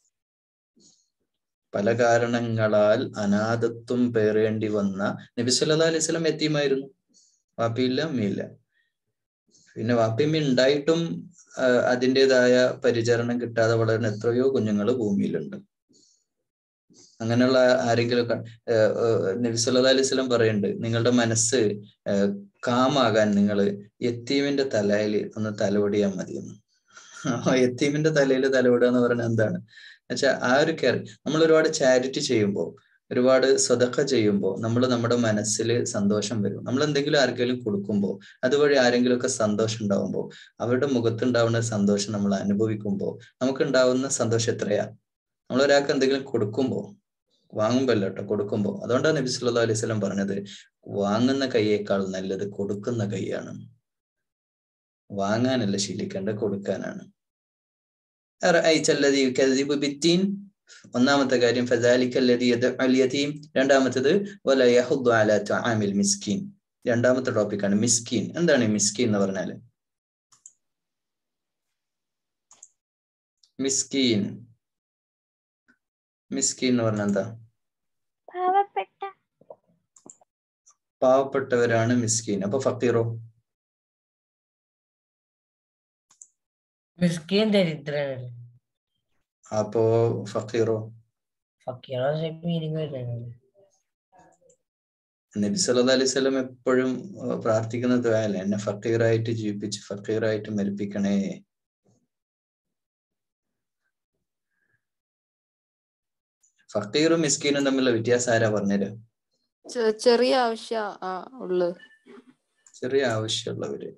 പല കാരണങ്ങളാൽ അനാഥത്വം പേറേണ്ടി വന്ന നബി സല്ലല്ലാഹു അലൈഹി വസല്ലം യത്തീമായിരുന്നു വാപ്പിയില്ല അമ്മയില്ല പിന്നെ വാപ്പിയമ്മ ഉണ്ടായിട്ടും ആഹ് അതിൻ്റെതായ പരിചരണം കിട്ടാതെ വളരുന്ന എത്രയോ കുഞ്ഞുങ്ങൾ ഭൂമിയിലുണ്ട് അങ്ങനെയുള്ള ആരെങ്കിലുമൊക്കെ നബി സല്ലല്ലാഹു അലൈഹി വസല്ലം പറയുന്നുണ്ട് നിങ്ങളുടെ മനസ്സ് ആഹ് കാമാകാൻ നിങ്ങൾ യത്തീമിന്റെ തലയിൽ ഒന്ന് തലോടിയാൽ മതിയെന്ന് ആ യത്തീമിന്റെ തലയിൽ തലോടുക എന്ന് പറയുന്നത് എന്താണ് എന്നുവെച്ചാൽ ആ ഒരു കെയർ നമ്മൾ ഒരുപാട് ചാരിറ്റി ചെയ്യുമ്പോൾ ഒരുപാട് സ്വതക്ക ചെയ്യുമ്പോൾ നമ്മൾ നമ്മുടെ മനസ്സിൽ സന്തോഷം വരും നമ്മൾ എന്തെങ്കിലും ആർക്കെങ്കിലും കൊടുക്കുമ്പോൾ അതുവഴി ആരെങ്കിലും ഒക്കെ സന്തോഷം ഉണ്ടാവുമ്പോൾ അവരുടെ മുഖത്തുണ്ടാവുന്ന സന്തോഷം നമ്മൾ അനുഭവിക്കുമ്പോൾ നമുക്ക് ഉണ്ടാവുന്ന സന്തോഷം എത്രയാ നമ്മൾ ഒരാൾക്ക് എന്തെങ്കിലും കൊടുക്കുമ്പോൾ വാങ്ങുമ്പോ അല്ല കേട്ടോ കൊടുക്കുമ്പോ അതുകൊണ്ടാണ് നബി സല്ലല്ലാഹു അലൈഹി വസല്ലം പറഞ്ഞത് വാങ്ങുന്ന കൈയേക്കാൾ നല്ലത് കൊടുക്കുന്ന കൈയാണ് വാങ്ങാനല്ല ശീലിക്കേണ്ട കൊടുക്കാനാണ് അറഅയ്ത അല്ലദീ യുകദ്ദിബു ബിദ്ദീൻ ഒന്നാമത്തെ കാര്യം ഫദാലിക അല്ലദീ യദ്ഉൽ യതീം രണ്ടാമത്തേത് വല യഹുദ്ദു അലാ തആമിൽ മിസ്കീൻ രണ്ടാമത്തെ ടോപ്പിക്കാണ് മിസ്കീൻ എന്താണ് ഈ മിസ്കീൻ എന്ന് പറഞ്ഞാല് മിസ്കീൻ മിസ്കീൻ എന്ന് പറഞ്ഞാൽ എന്താ പാവപ്പെട്ട പാവപ്പെട്ടവരാണ് മിസ്കീൻ അപ്പൊ ഫക്കീറോ മിസ്കീൻ ദരിദ്രനല്ലേ അപ്പോ ഫക്കീറോ ഫക്കീറോ മീനിങ് വരുന്നത് നബി സല്ലല്ലാഹു അലൈഹി വസല്ലം എപ്പോഴും ഏർ പ്രാർത്ഥിക്കുന്ന ദുആല്ലേ എന്നെ ഫക്കീറായിട്ട് ജീവിപ്പിച്ച് ഫക്കീറായിട്ട് മരിപ്പിക്കണേ ഫക്കീറും മിസ്കീനും തമ്മിലുള്ള വ്യത്യാസം ആരാ പറഞ്ഞുതരാം ചെ- ചെറിയ ആവശ്യ ആ ഉള്ളു ചെറിയ ആവശ്യമുള്ളവര്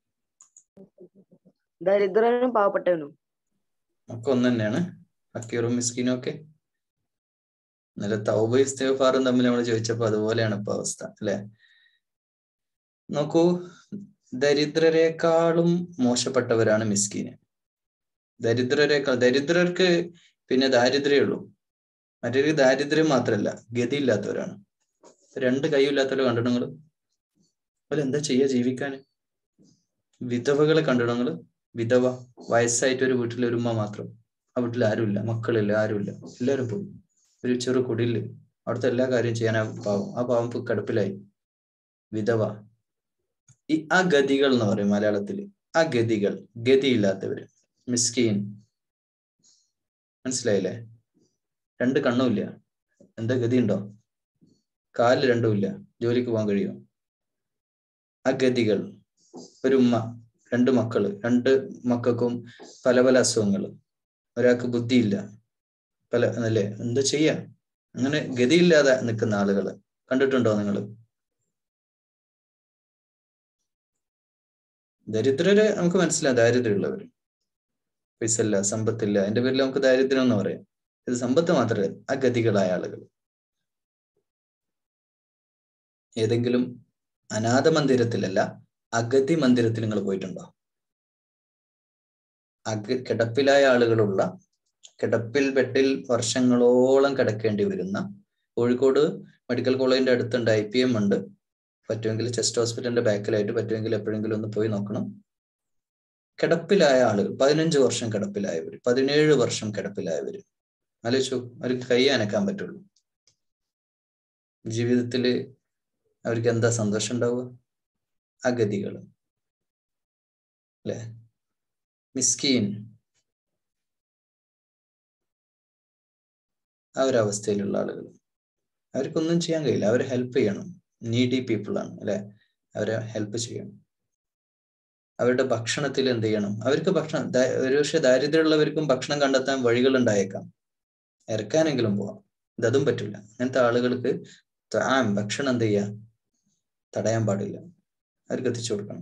ദരിദ്രനും പാവപ്പെട്ടവനും ഒക്കെ ഒന്ന് തന്നെയാണ് ഫക്കീറും മിസ്കീനും ഒക്കെ നല്ല തൗബ ഇസ്തിഗ്ഫാറും തമ്മിൽ നമ്മൾ ചോദിച്ചപ്പോ അതുപോലെയാണ് ഇപ്പൊ അവസ്ഥ അല്ലെ നോക്കൂ ദരിദ്രരെക്കാളും മോശപ്പെട്ടവരാണ് മിസ്കീന് ദരിദ്രരെക്കാൾ ദരിദ്രർക്ക് പിന്നെ ദാരിദ്ര്യമേ മറ്റൊരു ദാരിദ്ര്യം മാത്രല്ല ഗതിയില്ലാത്തവരാണ് രണ്ട് കൈയില്ലാത്തവരെ കണ്ടിട്ട് നിങ്ങള് അതുപോലെ എന്താ ചെയ്യാ ജീവിക്കാൻ വിധവകളെ കണ്ടിട്ട് നിങ്ങള് വിധവ വയസ്സായിട്ട് ഒരു വീട്ടിൽ ഒരു ഉമ്മ മാത്രം ആ വീട്ടിൽ ആരുമില്ല മക്കളില്ല ആരുമില്ല എല്ലാവരും പോയി ഒരു ചെറു കുടില് അവിടുത്തെ എല്ലാ കാര്യം ചെയ്യാൻ ആ പാവം ആ പാവം ഇപ്പൊ കിടപ്പിലായി വിധവ ഈ ആ ഗതികൾ എന്ന് പറയും മലയാളത്തില് ആ ഗതികൾ ഗതിയില്ലാത്തവര് മിസ്കീൻ മനസ്സിലായില്ലേ രണ്ട് കണ്ണുമില്ല എന്താ ഗതി ഉണ്ടോ കാലിൽ രണ്ടുമില്ല ജോലിക്ക് പോകാൻ കഴിയും ആ ഗതികൾ ഒരു ഉമ്മ രണ്ട് മക്കള് രണ്ട് മക്കൾക്കും പല പല അസുഖങ്ങൾ ഒരാൾക്ക് ബുദ്ധിയില്ല പല അല്ലേ എന്താ ചെയ്യാ അങ്ങനെ ഗതിയില്ലാതെ നിൽക്കുന്ന ആളുകള് കണ്ടിട്ടുണ്ടോ നിങ്ങൾ ദരിദ്രരെ നമുക്ക് മനസ്സിലാവും ദാരിദ്ര്യമുള്ളവര് പൈസ ഇല്ല സമ്പത്തില്ല അതിന്റെ പേരിൽ നമുക്ക് ദാരിദ്ര്യം എന്ന് പറയാം ഇത് സമ്പത്ത് മാത്രമല്ല അഗതികളായ ആളുകൾ ഏതെങ്കിലും അനാഥ മന്ദിരത്തിലല്ല അഗതി മന്ദിരത്തിൽ നിങ്ങൾ പോയിട്ടുണ്ടോ അഗ കിടപ്പിലായ ആളുകളുള്ള കിടപ്പിൽ ബെഡിൽ വർഷങ്ങളോളം കിടക്കേണ്ടി വരുന്ന കോഴിക്കോട് മെഡിക്കൽ കോളേജിന്റെ അടുത്തുണ്ട് ഐ പി എം ഉണ്ട് പറ്റുമെങ്കിൽ ചെസ്റ്റ് ഹോസ്പിറ്റലിന്റെ ബാക്കിലായിട്ട് പറ്റുമെങ്കിൽ എപ്പോഴെങ്കിലും ഒന്ന് പോയി നോക്കണം കിടപ്പിലായ ആളുകൾ പതിനഞ്ച് വർഷം കിടപ്പിലായവർ പതിനേഴ് വർഷം കിടപ്പിലായവർ ആലോചിച്ചു അവർക്ക് കൈ അനക്കാൻ പറ്റുള്ളൂ ജീവിതത്തില് അവർക്ക് എന്താ സന്തോഷം ഉണ്ടാവുക അഗതികൾ അല്ലെ മിസ്കീൻ ആ ഒരു അവസ്ഥയിലുള്ള ആളുകൾ അവർക്കൊന്നും ചെയ്യാൻ കഴിയില്ല അവരെ ഹെൽപ്പ് ചെയ്യണം നീഡി പീപ്പിൾ ആണ് അല്ലെ അവരെ ഹെൽപ്പ് ചെയ്യണം അവരുടെ ഭക്ഷണത്തിൽ എന്ത് ചെയ്യണം അവർക്ക് ഭക്ഷണം ദാ- ഒരുപക്ഷെ ദാരിദ്ര്യമുള്ളവർക്കും ഭക്ഷണം കണ്ടെത്താൻ വഴികൾ ഉണ്ടായേക്കാം ഇറക്കാനെങ്കിലും പോവാം ഇതതും പറ്റില്ല അങ്ങനത്തെ ആളുകൾക്ക് താൻ ഭക്ഷണം എന്ത് ചെയ്യാ തടയാൻ പാടില്ല അവർക്ക് എത്തിച്ചു കൊടുക്കണം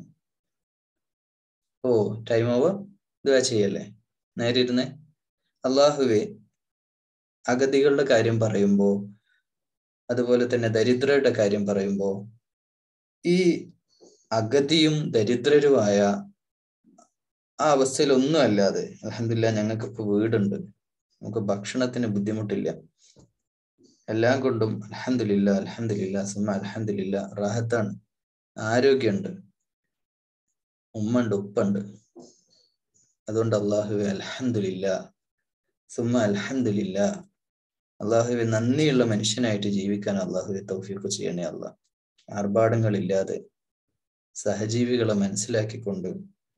ഓ ടൈം ഓവർ ഇതുവാ ചെയ്യല്ലേ നേരെ ഇരുന്നേ അള്ളാഹുവെ അഗതികളുടെ കാര്യം പറയുമ്പോ അതുപോലെ തന്നെ ദരിദ്രരുടെ കാര്യം പറയുമ്പോ ഈ അഗതിയും ദരിദ്രരുമായ ആ അവസ്ഥയിൽ ഒന്നും അല്ലാതെ അലഹമില്ല ഞങ്ങൾക്ക് ഇപ്പൊ വീടുണ്ട് നമുക്ക് ഭക്ഷണത്തിന് ബുദ്ധിമുട്ടില്ല എല്ലാം കൊണ്ടും അലഹമില്ല അലഹമില്ല സുമ അലഹമില്ല റാഹത്താണ് ആരോഗ്യമുണ്ട് ഉമ്മണ്ട് ഉപ്പുണ്ട് അതുകൊണ്ട് അള്ളാഹുവെ അലഹമില്ല സുമ അലഹമില്ല അള്ളാഹുവെ നന്ദിയുള്ള മനുഷ്യനായിട്ട് ജീവിക്കാൻ അള്ളാഹുവെ തൗഫീഖ് ചെയ്യണേ അള്ളാഹ് ആർഭാടങ്ങളില്ലാതെ സഹജീവികളെ മനസ്സിലാക്കിക്കൊണ്ട്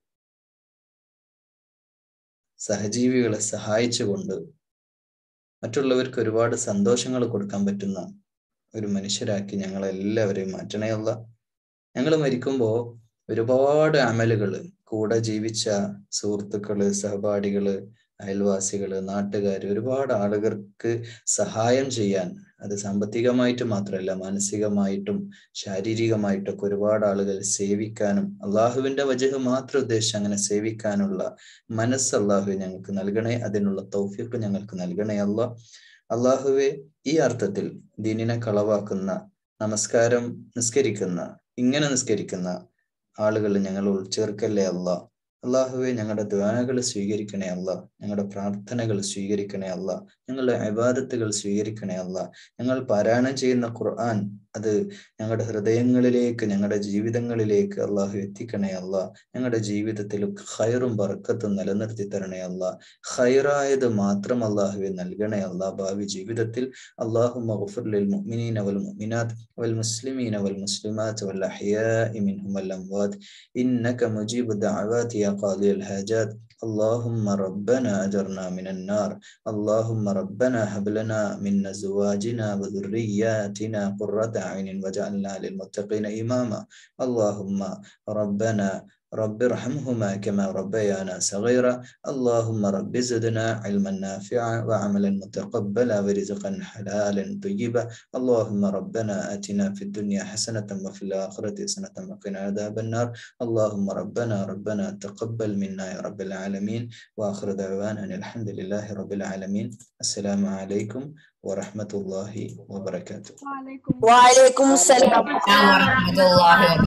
സഹജീവികളെ സഹായിച്ചുകൊണ്ട് മറ്റുള്ളവർക്ക് ഒരുപാട് സന്തോഷങ്ങൾ കൊടുക്കാൻ പറ്റുന്ന ഒരു മനുഷ്യരാക്കി ഞങ്ങളെല്ലാവരെയും മാറ്റണേ അല്ല ഞങ്ങൾ മരിക്കുമ്പോൾ ഒരുപാട് അമലുകള് കൂടെ ജീവിച്ച സുഹൃത്തുക്കള് സഹപാഠികള് അയൽവാസികള് നാട്ടുകാര് ഒരുപാട് ആളുകൾക്ക് സഹായം ചെയ്യാൻ അത് സാമ്പത്തികമായിട്ട് മാത്രമല്ല മാനസികമായിട്ടും ശാരീരികമായിട്ടൊക്കെ ഒരുപാട് ആളുകൾ സേവിക്കാനും അള്ളാഹുവിന്റെ വജഹ് മാത്രം ഉദ്ദേശിച്ച് അങ്ങനെ സേവിക്കാനുള്ള മനസ്സ് അള്ളാഹു ഞങ്ങൾക്ക് നൽകണേ അതിനുള്ള തൗഫീഖ് ഞങ്ങൾക്ക് നൽകണേ അല്ല അള്ളാഹുവെ ഈ അർത്ഥത്തിൽ ദീനിനെ കളവാക്കുന്ന നമസ്കാരം നിസ്കരിക്കുന്ന ഇങ്ങനെ നിസ്കരിക്കുന്ന ആളുകൾ ഞങ്ങൾ ഉൾച്ചേർക്കല്ലേ അല്ല അള്ളാഹുവെ ഞങ്ങളുടെ ദ്വാനകൾ സ്വീകരിക്കണേ അല്ല ഞങ്ങളുടെ പ്രാർത്ഥനകൾ സ്വീകരിക്കണേ അല്ല ഞങ്ങളുടെ അബാദത്തുകൾ സ്വീകരിക്കണേ അല്ല ഞങ്ങൾ പാരായണം ചെയ്യുന്ന ഖുർആൻ അത് ഞങ്ങളുടെ ഹൃദയങ്ങളിലേക്ക് ഞങ്ങളുടെ ജീവിതങ്ങളിലേക്ക് അള്ളാഹു എത്തിക്കണേ അല്ല ഞങ്ങളുടെ ജീവിതത്തിൽ ഖൈറും ബർക്കത്തും നിലനിർത്തി തരണേ അല്ല ഖൈറായത് മാത്രം അള്ളാഹുവെ നൽകണേ അല്ല ഭാവി ജീവിതത്തിൽ അള്ളാഹു മഗ്ഫിർലിൽ മുഅ്മിനീന വൽ മുഅ്മിനാത്ത് വൽ മുസ്ലിമീന വൽ മുസ്ലിമാത്ത് വൽ അഹ്യാഇ മിൻഹും വൽ അംവാത് ഇന്നക മുജീബു ദഅവാതി യാ ഖാദിയൽ ഹാജാത്ത് اللهم ربنا أجرنا من النار اللهم ربنا هب لنا من أزواجنا وذرياتنا قرة عين واجعلنا للمتقين إماما اللهم ربنا رب ارحمهما كما ربيانا صغيرا اللهم رب زدنا علما نافعا وعملا متقبلا ورزقا حلالا طيبا اللهم ربنا آتنا في الدنيا حسنة وفي الآخرة حسنة وقنا عذاب النار اللهم ربنا ربنا تقبل منا يا رب العالمين وآخر دعوانا أن الحمد لله رب العالمين السلام عليكم ورحمة الله وبركاته وعليكم السلام ورحمة الله